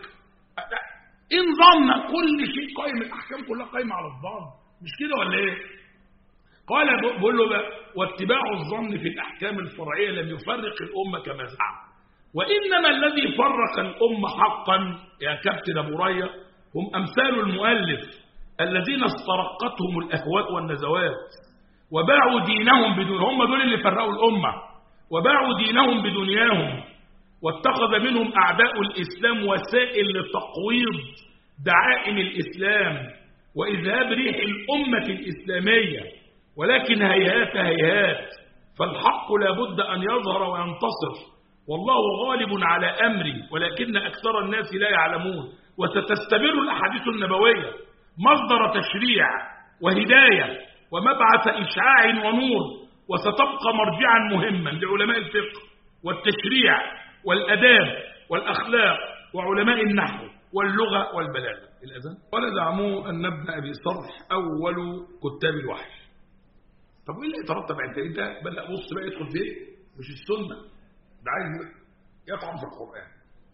ان ظن كل شيء قائم الاحكام كلها قايمه على الظن مش كده ولا ايه قال بقول له بقى واتباع الظن في الأحكام الفرعية لم يفرق الأمة كما زعم وإنما الذي فرق الأمة حقا يا كابتن أبو ريا هم أمثال المؤلف الذين استرقتهم الأهواء والنزوات وباعوا دينهم بدون هم دول اللي فرقوا الأمة وباعوا دينهم بدنياهم واتخذ منهم أعداء الإسلام وسائل لتقويض دعائم الإسلام وإذهاب ريح الأمة الإسلامية ولكن هيهات هيهات فالحق لابد أن يظهر وينتصر والله غالب على أمري ولكن أكثر الناس لا يعلمون وستستمر الأحاديث النبوية مصدر تشريع وهداية ومبعث إشعاع ونور وستبقى مرجعا مهما لعلماء الفقه والتشريع والأداب والأخلاق وعلماء النحو واللغة والبلاغة الأذان قال زعموا أن ابن أبي صرح أول كتاب الوحي طب ايه اللي يترتب انت انت بل بص بقى يدخل فين مش السنه ده عايز يطعن في القران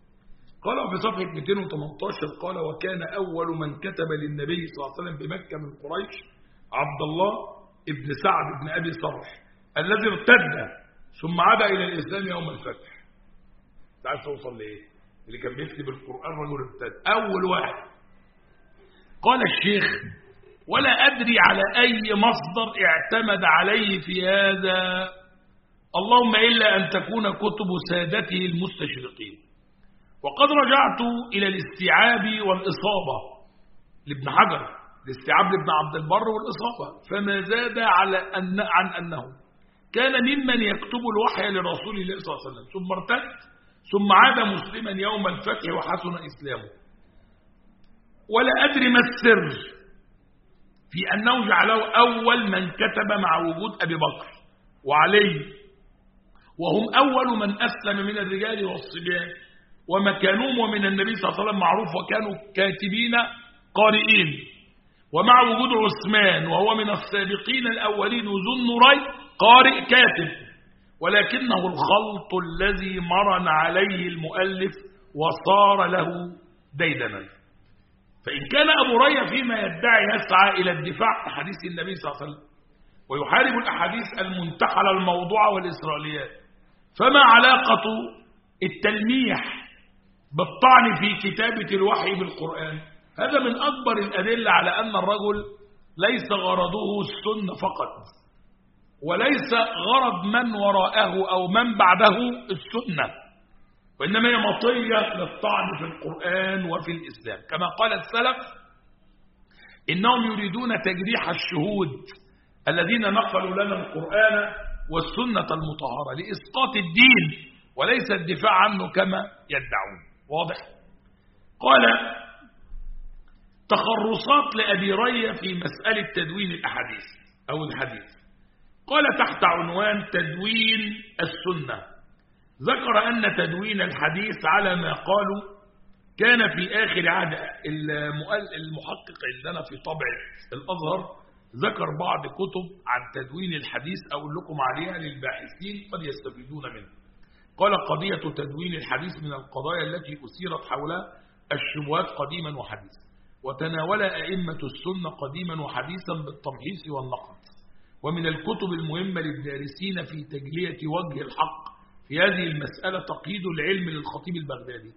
قال في صفحه 218 قال وكان اول من كتب للنبي صلى الله عليه وسلم بمكه من قريش عبد الله ابن سعد بن ابي صرح الذي ارتد ثم عاد الى الاسلام يوم الفتح انت عايز توصل لايه اللي كان بيكتب القران رجل ارتد اول واحد قال الشيخ ولا أدري على أي مصدر اعتمد عليه في هذا اللهم إلا أن تكون كتب سادته المستشرقين وقد رجعت إلى الاستيعاب والإصابة لابن حجر الاستيعاب لابن عبد البر والإصابة فما زاد على أن عن أنه كان ممن يكتب الوحي لرسول الله صلى الله عليه وسلم ثم ارتد ثم عاد مسلما يوم الفتح وحسن إسلامه ولا أدري ما السر في أنه جعله أول من كتب مع وجود أبي بكر وعلي وهم أول من أسلم من الرجال والصبيان ومكانهم ومن النبي صلى الله عليه وسلم معروف وكانوا كاتبين قارئين ومع وجود عثمان وهو من السابقين الأولين ذو النورين قارئ كاتب ولكنه الخلط الذي مرن عليه المؤلف وصار له ديدنا فإن كان أبو ريا فيما يدعي يسعى إلى الدفاع عن حديث النبي صلى الله عليه وسلم ويحارب الأحاديث المنتحلة الموضوعة والإسرائيليات فما علاقة التلميح بالطعن في كتابة الوحي بالقرآن هذا من أكبر الأدلة على أن الرجل ليس غرضه السنة فقط وليس غرض من وراءه أو من بعده السنة وإنما هي مطية للطعن في القرآن وفي الإسلام كما قال السلف إنهم يريدون تجريح الشهود الذين نقلوا لنا القرآن والسنة المطهرة لإسقاط الدين وليس الدفاع عنه كما يدعون واضح قال تخرصات لأبي ري في مسألة تدوين الأحاديث أو الحديث قال تحت عنوان تدوين السنة ذكر أن تدوين الحديث على ما قالوا كان في آخر عهد المحقق عندنا في طبع الأزهر ذكر بعض كتب عن تدوين الحديث أقول لكم عليها للباحثين قد يستفيدون منه قال قضية تدوين الحديث من القضايا التي أثيرت حولها الشبهات قديما وحديثا وتناول أئمة السنة قديما وحديثا بالتمحيص والنقد ومن الكتب المهمة للدارسين في تجلية وجه الحق في هذه المسألة تقييد العلم للخطيب البغدادي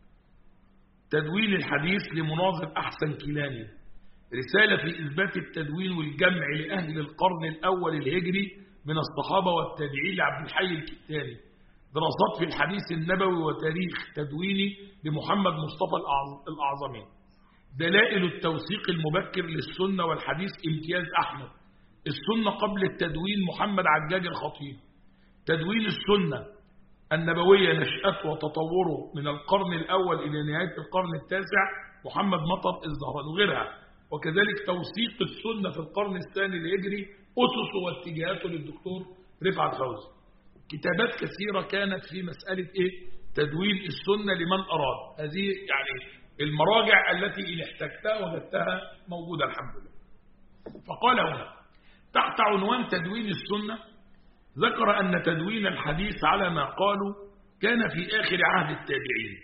تدوين الحديث لمناظر أحسن كيلاني رسالة في إثبات التدوين والجمع لأهل القرن الأول الهجري من الصحابة والتابعين لعبد الحي الكتاني دراسات في الحديث النبوي وتاريخ تدويني لمحمد مصطفى الأعظمي دلائل التوثيق المبكر للسنة والحديث امتياز أحمد السنة قبل التدوين محمد عجاج الخطيب تدوين السنة النبوية نشأته وتطوره من القرن الأول إلى نهاية القرن التاسع محمد مطر الزهران وغيرها وكذلك توثيق السنة في القرن الثاني الهجري أسسه واتجاهاته للدكتور رفعت فوزي كتابات كثيرة كانت في مسألة إيه؟ تدوين السنة لمن أراد هذه يعني المراجع التي إن احتجتها وجدتها موجودة الحمد لله فقال هنا تحت عنوان تدوين السنة ذكر أن تدوين الحديث على ما قالوا كان في آخر عهد التابعين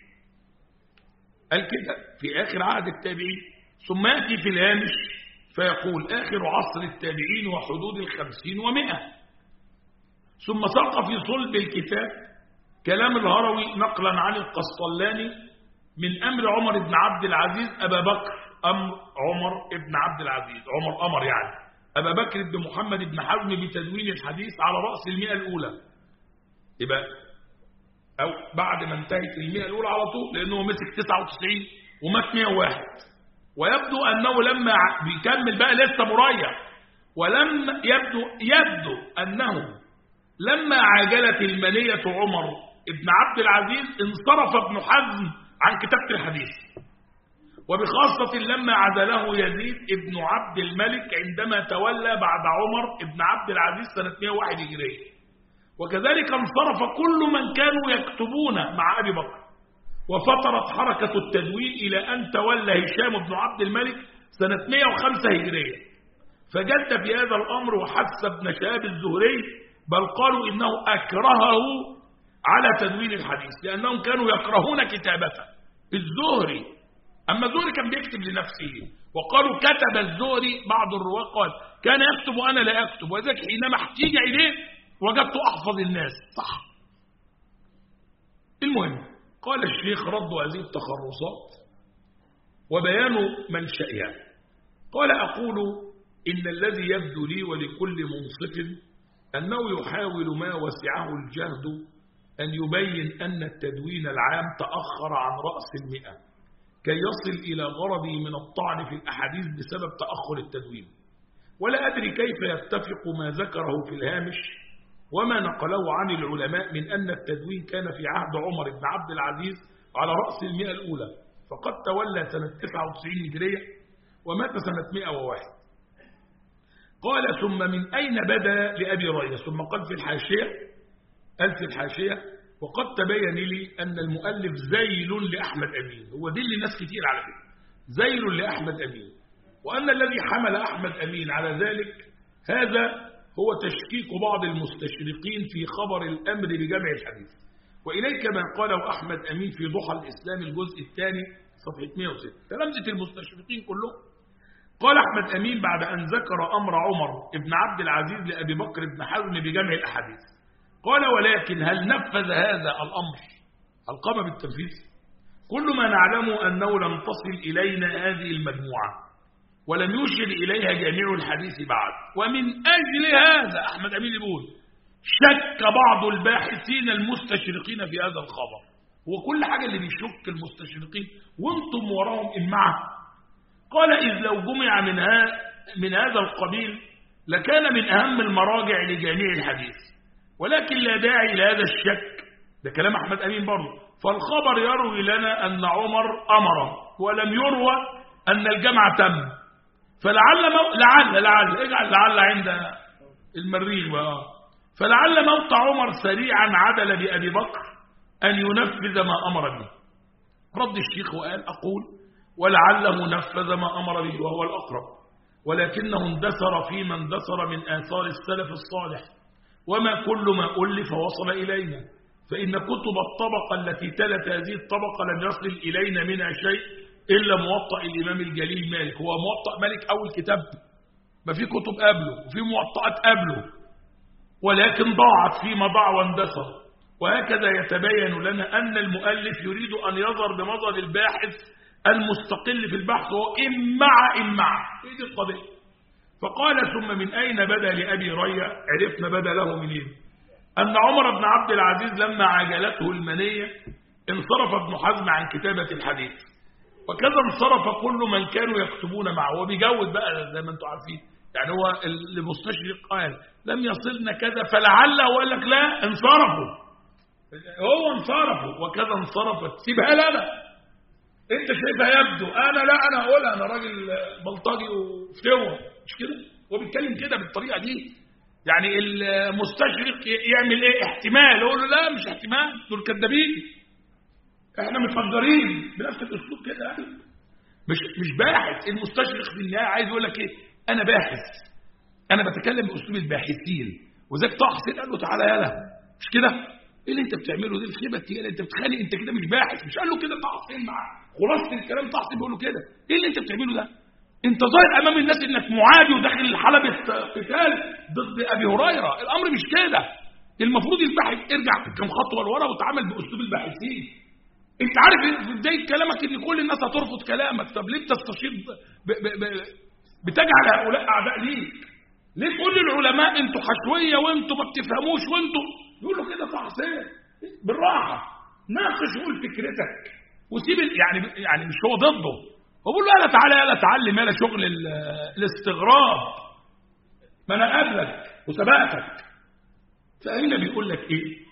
قال كده في آخر عهد التابعين ثم يأتي في الهامش فيقول آخر عصر التابعين وحدود الخمسين ومئة ثم ساق في صلب الكتاب كلام الهروي نقلا عن القسطلاني من أمر عمر بن عبد العزيز أبا بكر أمر عمر بن عبد العزيز عمر أمر يعني أبا بكر بن محمد بن حزم بتدوين الحديث على رأس المئة الأولى يبقى أو بعد ما انتهت المئة الأولى على طول لأنه مسك 99 ومات 101 ويبدو أنه لما بيكمل بقى لسه مريح ولم يبدو يبدو أنه لما عجلت المنية عمر ابن عبد العزيز انصرف ابن حزم عن كتابة الحديث وبخاصة لما عزله يزيد ابن عبد الملك عندما تولى بعد عمر ابن عبد العزيز سنة 101 هجرية وكذلك انصرف كل من كانوا يكتبون مع أبي بكر وفترت حركة التدوين إلى أن تولى هشام بن عبد الملك سنة 105 هجرية فجد في هذا الأمر وحس ابن شهاب الزهري بل قالوا إنه أكرهه على تدوين الحديث لأنهم كانوا يكرهون كتابته الزهري أما الزهري كان بيكتب لنفسه وقالوا كتب الزهري بعض الرواة قال كان يكتب وأنا لا أكتب وذلك حينما احتيج إليه وجدت أحفظ الناس صح المهم قال الشيخ رد هذه التخرصات وبيان منشأها قال أقول إن الذي يبدو لي ولكل منصف أنه يحاول ما وسعه الجهد أن يبين أن التدوين العام تأخر عن رأس المئة كي يصل إلى غرضه من الطعن في الأحاديث بسبب تأخر التدوين ولا أدري كيف يتفق ما ذكره في الهامش وما نقله عن العلماء من أن التدوين كان في عهد عمر بن عبد العزيز على رأس المئة الأولى فقد تولى سنة 99 هجرية ومات سنة 101 قال ثم من أين بدا لأبي ريس ثم قال في الحاشية قال في الحاشية وقد تبين لي أن المؤلف زيل لأحمد أمين هو دي اللي ناس كتير على فكرة زيل لأحمد أمين وأن الذي حمل أحمد أمين على ذلك هذا هو تشكيك بعض المستشرقين في خبر الأمر بجمع الحديث وإليك ما قاله أحمد أمين في ضحى الإسلام الجزء الثاني صفحة 106 تلامذة المستشرقين كلهم قال أحمد أمين بعد أن ذكر أمر عمر ابن عبد العزيز لأبي بكر بن حزم بجمع الأحاديث قال ولكن هل نفذ هذا الأمر هل قام بالتنفيذ كل ما نعلمه أنه لم تصل إلينا هذه المجموعة ولم يشر إليها جميع الحديث بعد ومن أجل هذا أحمد أمين يقول شك بعض الباحثين المستشرقين في هذا الخبر وكل حاجة اللي بيشك المستشرقين وانتم وراهم إمعة قال إذ لو جمع من, من هذا القبيل لكان من أهم المراجع لجميع الحديث ولكن لا داعي لهذا الشك ده كلام أحمد أمين برضه فالخبر يروي لنا أن عمر أمر ولم يروى أن الجمع تم فلعل مو... لعل لعل اجعل لعل عند المريخ بقى فلعل موت عمر سريعا عدل بأبي بكر أن ينفذ ما أمر به رد الشيخ وقال أقول ولعله نفذ ما أمر به وهو الأقرب ولكنه اندثر فيما اندثر من آثار السلف الصالح وما كل ما ألف وصل إلينا فإن كتب الطبقة التي تلت هذه الطبقة لم يصل إلينا منها شيء إلا موطأ الإمام الجليل مالك هو موطأ مالك أول كتاب ما في كتب قبله وفي موطئات قبله ولكن ضاعت فيما ضاع واندثر وهكذا يتبين لنا أن المؤلف يريد أن يظهر بمظهر الباحث المستقل في البحث وهو إمع إمع هي دي القضية فقال ثم من أين بدا لأبي ريا عرفنا بدا له منين أن عمر بن عبد العزيز لما عجلته المنية انصرف ابن حزم عن كتابة الحديث وكذا انصرف كل من كانوا يكتبون معه وبيجود بقى زي ما انتم عارفين يعني هو المستشرق قال لم يصلنا كذا فلعل هو قال لك لا انصرفوا هو انصرفوا وكذا انصرفت سيبها لنا انت شايفها يبدو انا لا انا اقولها انا راجل بلطجي وفتوه مش كده هو بيتكلم كده بالطريقه دي يعني المستشرق يعمل ايه احتمال يقول له لا مش احتمال دول كذابين احنا متفجرين بنفس الاسلوب كده يعني مش مش باحث المستشرق في النهايه عايز يقول لك ايه انا باحث انا بتكلم باسلوب الباحثين وذاك طه حسين قال له تعالى يلا مش كده ايه اللي انت بتعمله ده الخيبه التقيله انت بتخانق انت كده مش باحث مش قال له كده طه حسين مع خلاصه الكلام طه حسين بيقول له كده ايه اللي انت بتعمله ده انت ظاهر امام الناس انك معادي وداخل حلبة قتال ضد ابي هريره الامر مش كده المفروض الباحث ارجع كم خطوه لورا وتعامل باسلوب الباحثين انت عارف في بدايه كلامك ان كل الناس هترفض كلامك طب ليه بتستشير ب... ب... ب... بتجعل هؤلاء اعداء ليك ليه تقول للعلماء انتوا حشويه وانتوا ما بتفهموش وانتوا يقولوا كده صح حسين بالراحه ناقش وقول فكرتك وسيب يعني يعني مش هو ضده وبقول له يلا تعالى يلا اتعلم يلا شغل الاستغراب ما انا قبلك وسبقتك فهنا بيقول لك ايه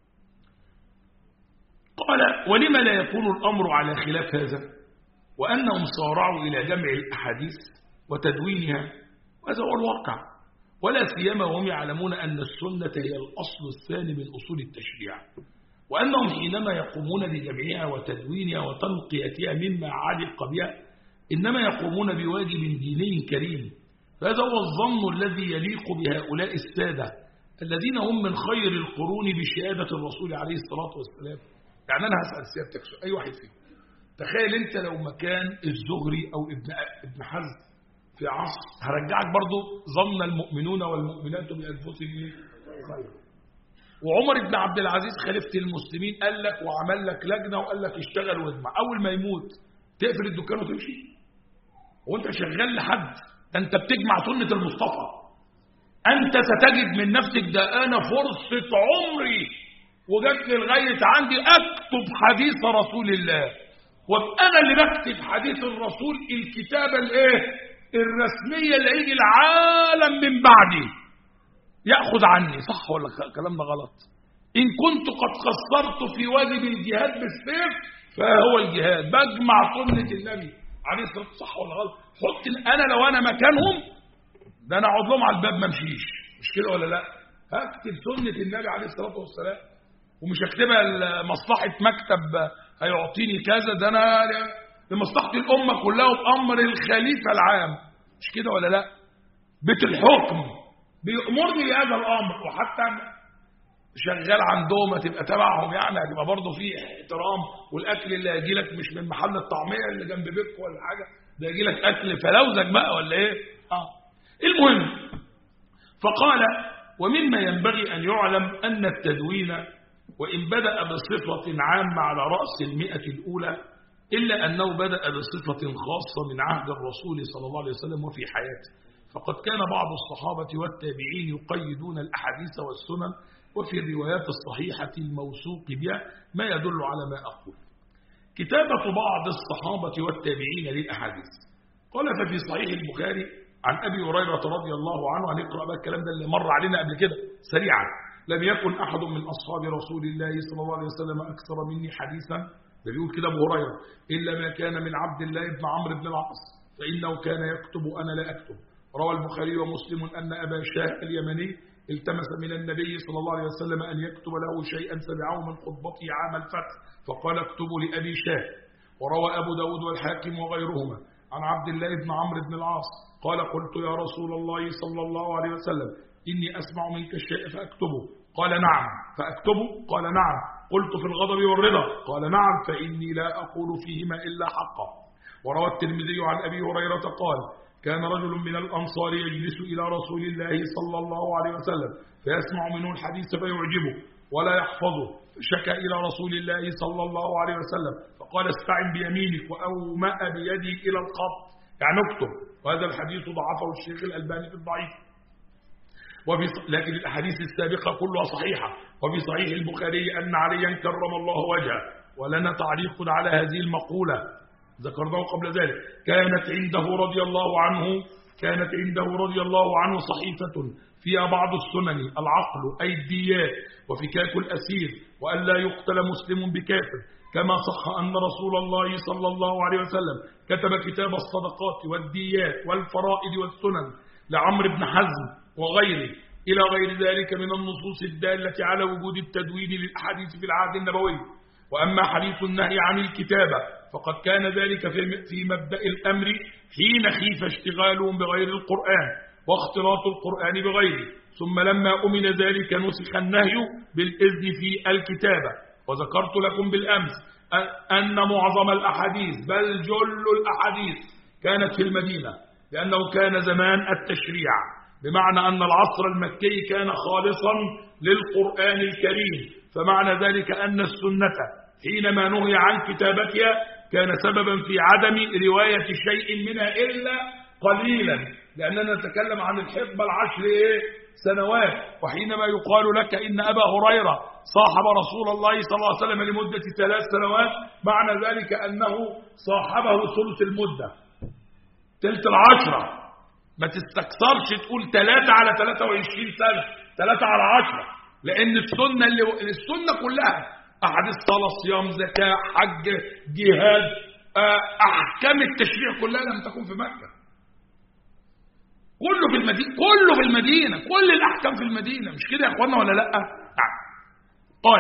قال ولما لا يكون الامر على خلاف هذا وانهم صارعوا الى جمع الاحاديث وتدوينها وهذا هو الواقع ولا سيما وهم يعلمون ان السنه هي الاصل الثاني من اصول التشريع وأنهم حينما يقومون بجمعها وتدوينها وتنقيتها مما علق بها إنما يقومون بواجب ديني كريم فهذا هو الظن الذي يليق بهؤلاء السادة الذين هم من خير القرون بشهادة الرسول عليه الصلاة والسلام يعني أنا هسأل سيادتك أي واحد فيكم تخيل أنت لو مكان الزهري أو ابن ابن حزم في عصر هرجعك برضو ظن المؤمنون والمؤمنات بأنفسهم خير وعمر بن عبد العزيز خليفة المسلمين قال لك وعمل لك لجنة وقال لك اشتغل واجمع أول ما يموت تقفل الدكان وتمشي وانت شغال لحد ده انت بتجمع سنة المصطفى انت ستجد من نفسك ده انا فرصة عمري وجت لغاية عندي اكتب حديث رسول الله وابقى انا اللي بكتب حديث الرسول الكتابة الايه الرسمية اللي هيجي العالم من بعدي يأخذ عني صح ولا كلامنا غلط إن كنت قد قصرت في واجب الجهاد بالسيف فهو الجهاد بجمع سنة النبي عليه الصلاة والسلام صح ولا غلط حط أنا لو أنا مكانهم ده أنا أقعد لهم على الباب ما امشيش مش كده ولا لا هكتب سنة النبي عليه الصلاة والسلام ومش هكتبها لمصلحة مكتب هيعطيني كذا ده أنا لمصلحة الأمة كلها وبأمر الخليفة العام مش كده ولا لا بيت الحكم بيأمرني بهذا الأمر وحتى شغال عندهم هتبقى تبعهم يعني هتبقى برضه في احترام والاكل اللي هيجي لك مش من محل الطعميه اللي جنب بيتك ولا حاجه ده يجي لك اكل فلوزك بقى ولا ايه؟ اه المهم فقال ومما ينبغي ان يعلم ان التدوين وان بدا بصفه عامه على راس المئه الاولى الا انه بدا بصفه خاصه من عهد الرسول صلى الله عليه وسلم وفي حياته فقد كان بعض الصحابه والتابعين يقيدون الاحاديث والسنن وفي الروايات الصحيحة الموثوق بها ما يدل على ما أقول كتابة بعض الصحابة والتابعين للأحاديث قال ففي صحيح البخاري عن أبي هريرة رضي الله عنه هنقرأ بقى الكلام ده اللي مر علينا قبل كده سريعا لم يكن أحد من أصحاب رسول الله صلى الله عليه وسلم أكثر مني حديثا ده بيقول كده أبو هريرة إلا ما كان من عبد الله بن عمرو بن العاص فإنه كان يكتب أنا لا أكتب روى البخاري ومسلم أن أبا شاه اليمني التمس من النبي صلى الله عليه وسلم أن يكتب له شيئا سمعه من خطبته عام الفتح فقال اكتبوا لأبي شاه وروى أبو داود والحاكم وغيرهما عن عبد الله بن عمرو بن العاص قال قلت يا رسول الله صلى الله عليه وسلم إني أسمع منك الشيء فأكتبه قال نعم فأكتبه قال نعم قلت في الغضب والرضا قال نعم فإني لا أقول فيهما إلا حقا وروى الترمذي عن أبي هريرة قال كان رجل من الأنصار يجلس إلى رسول الله صلى الله عليه وسلم فيسمع منه الحديث فيعجبه ولا يحفظه فشكى إلى رسول الله صلى الله عليه وسلم فقال استعن بيمينك وأومأ بيدي إلى الخط يعني اكتب وهذا الحديث ضعفه الشيخ الألباني في الضعيف وفي لكن الأحاديث السابقة كلها صحيحة وفي صحيح البخاري أن عليا كرم الله وجهه ولنا تعليق على هذه المقولة ذكرناه قبل ذلك كانت عنده رضي الله عنه كانت عنده رضي الله عنه صحيفة فيها بعض السنن العقل أي الديات وفكاك الأسير وأن لا يقتل مسلم بكافر كما صح أن رسول الله صلى الله عليه وسلم كتب كتاب الصدقات والديات والفرائض والسنن لعمرو بن حزم وغيره إلى غير ذلك من النصوص الدالة على وجود التدوين للأحاديث في العهد النبوي وأما حديث النهي عن الكتابة فقد كان ذلك في مبدأ الأمر حين خيف اشتغالهم بغير القرآن واختلاط القرآن بغيره ثم لما أمن ذلك نسخ النهي بالإذن في الكتابة وذكرت لكم بالأمس أن معظم الأحاديث بل جل الأحاديث كانت في المدينة لأنه كان زمان التشريع بمعنى أن العصر المكي كان خالصا للقرآن الكريم فمعنى ذلك أن السنة حينما نهي عن كتابتها كان سببا في عدم رواية شيء منها إلا قليلا لأننا نتكلم عن الحقبة العشر إيه؟ سنوات وحينما يقال لك إن أبا هريرة صاحب رسول الله صلى الله عليه وسلم لمدة ثلاث سنوات معنى ذلك أنه صاحبه ثلث المدة ثلث العشرة ما تستكثرش تقول ثلاثة على 23 سنة ثلاثة على عشرة لأن السنة اللي السنة كلها أحاديث صلاة صيام زكاة حج جهاد أحكام التشريع كلها لم تكن في مكة كله في المدينة كله في المدينة كل الأحكام في المدينة مش كده يا إخوانا ولا لأ نعم قال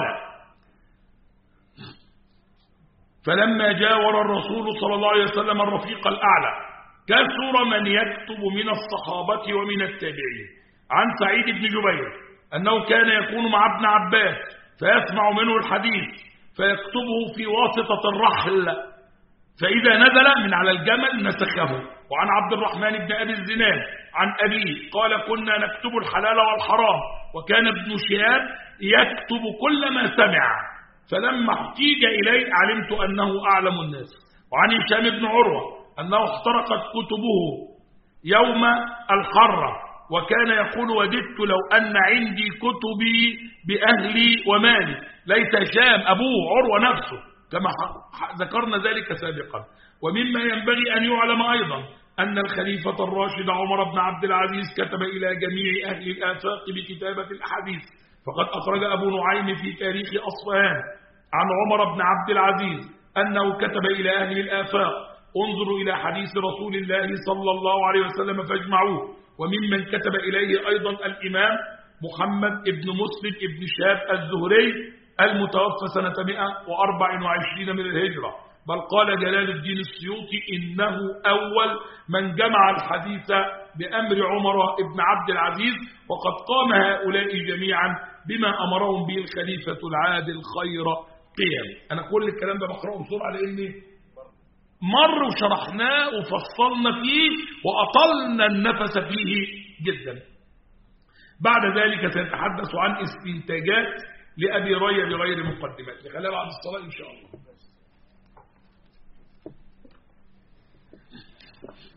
فلما جاور الرسول صلى الله عليه وسلم الرفيق الأعلى كثر من يكتب من الصحابة ومن التابعين عن سعيد بن جبير أنه كان يكون مع ابن عباس فيسمع منه الحديث فيكتبه في واسطة الرحل فإذا نزل من على الجمل نسخه وعن عبد الرحمن بن أبي الزناد عن أبيه قال كنا نكتب الحلال والحرام وكان ابن شهاب يكتب كل ما سمع فلما احتيج إليه علمت أنه أعلم الناس وعن هشام بن عروة أنه احترقت كتبه يوم الحرة وكان يقول وددت لو أن عندي كتبي بأهلي ومالي ليس هشام أبوه عروة نفسه كما ذكرنا ذلك سابقا ومما ينبغي أن يعلم أيضا أن الخليفة الراشد عمر بن عبد العزيز كتب إلى جميع أهل الآفاق بكتابة الأحاديث فقد أخرج أبو نعيم في تاريخ أصفهان عن عمر بن عبد العزيز أنه كتب إلى أهل الآفاق انظروا إلى حديث رسول الله صلى الله عليه وسلم فاجمعوه وممن كتب إليه أيضا الإمام محمد ابن مسلم ابن شهاب الزهري المتوفى سنة 124 من الهجرة بل قال جلال الدين السيوطي إنه أول من جمع الحديث بأمر عمر ابن عبد العزيز وقد قام هؤلاء جميعا بما أمرهم به الخليفة العادل خير قيم أنا كل الكلام ده بقرأه بسرعة لأني مر وشرحناه وفصلنا فيه وأطلنا النفس فيه جدا بعد ذلك سنتحدث عن استنتاجات لأبي ريا بغير مقدمات نخليها بعد الصلاة إن شاء الله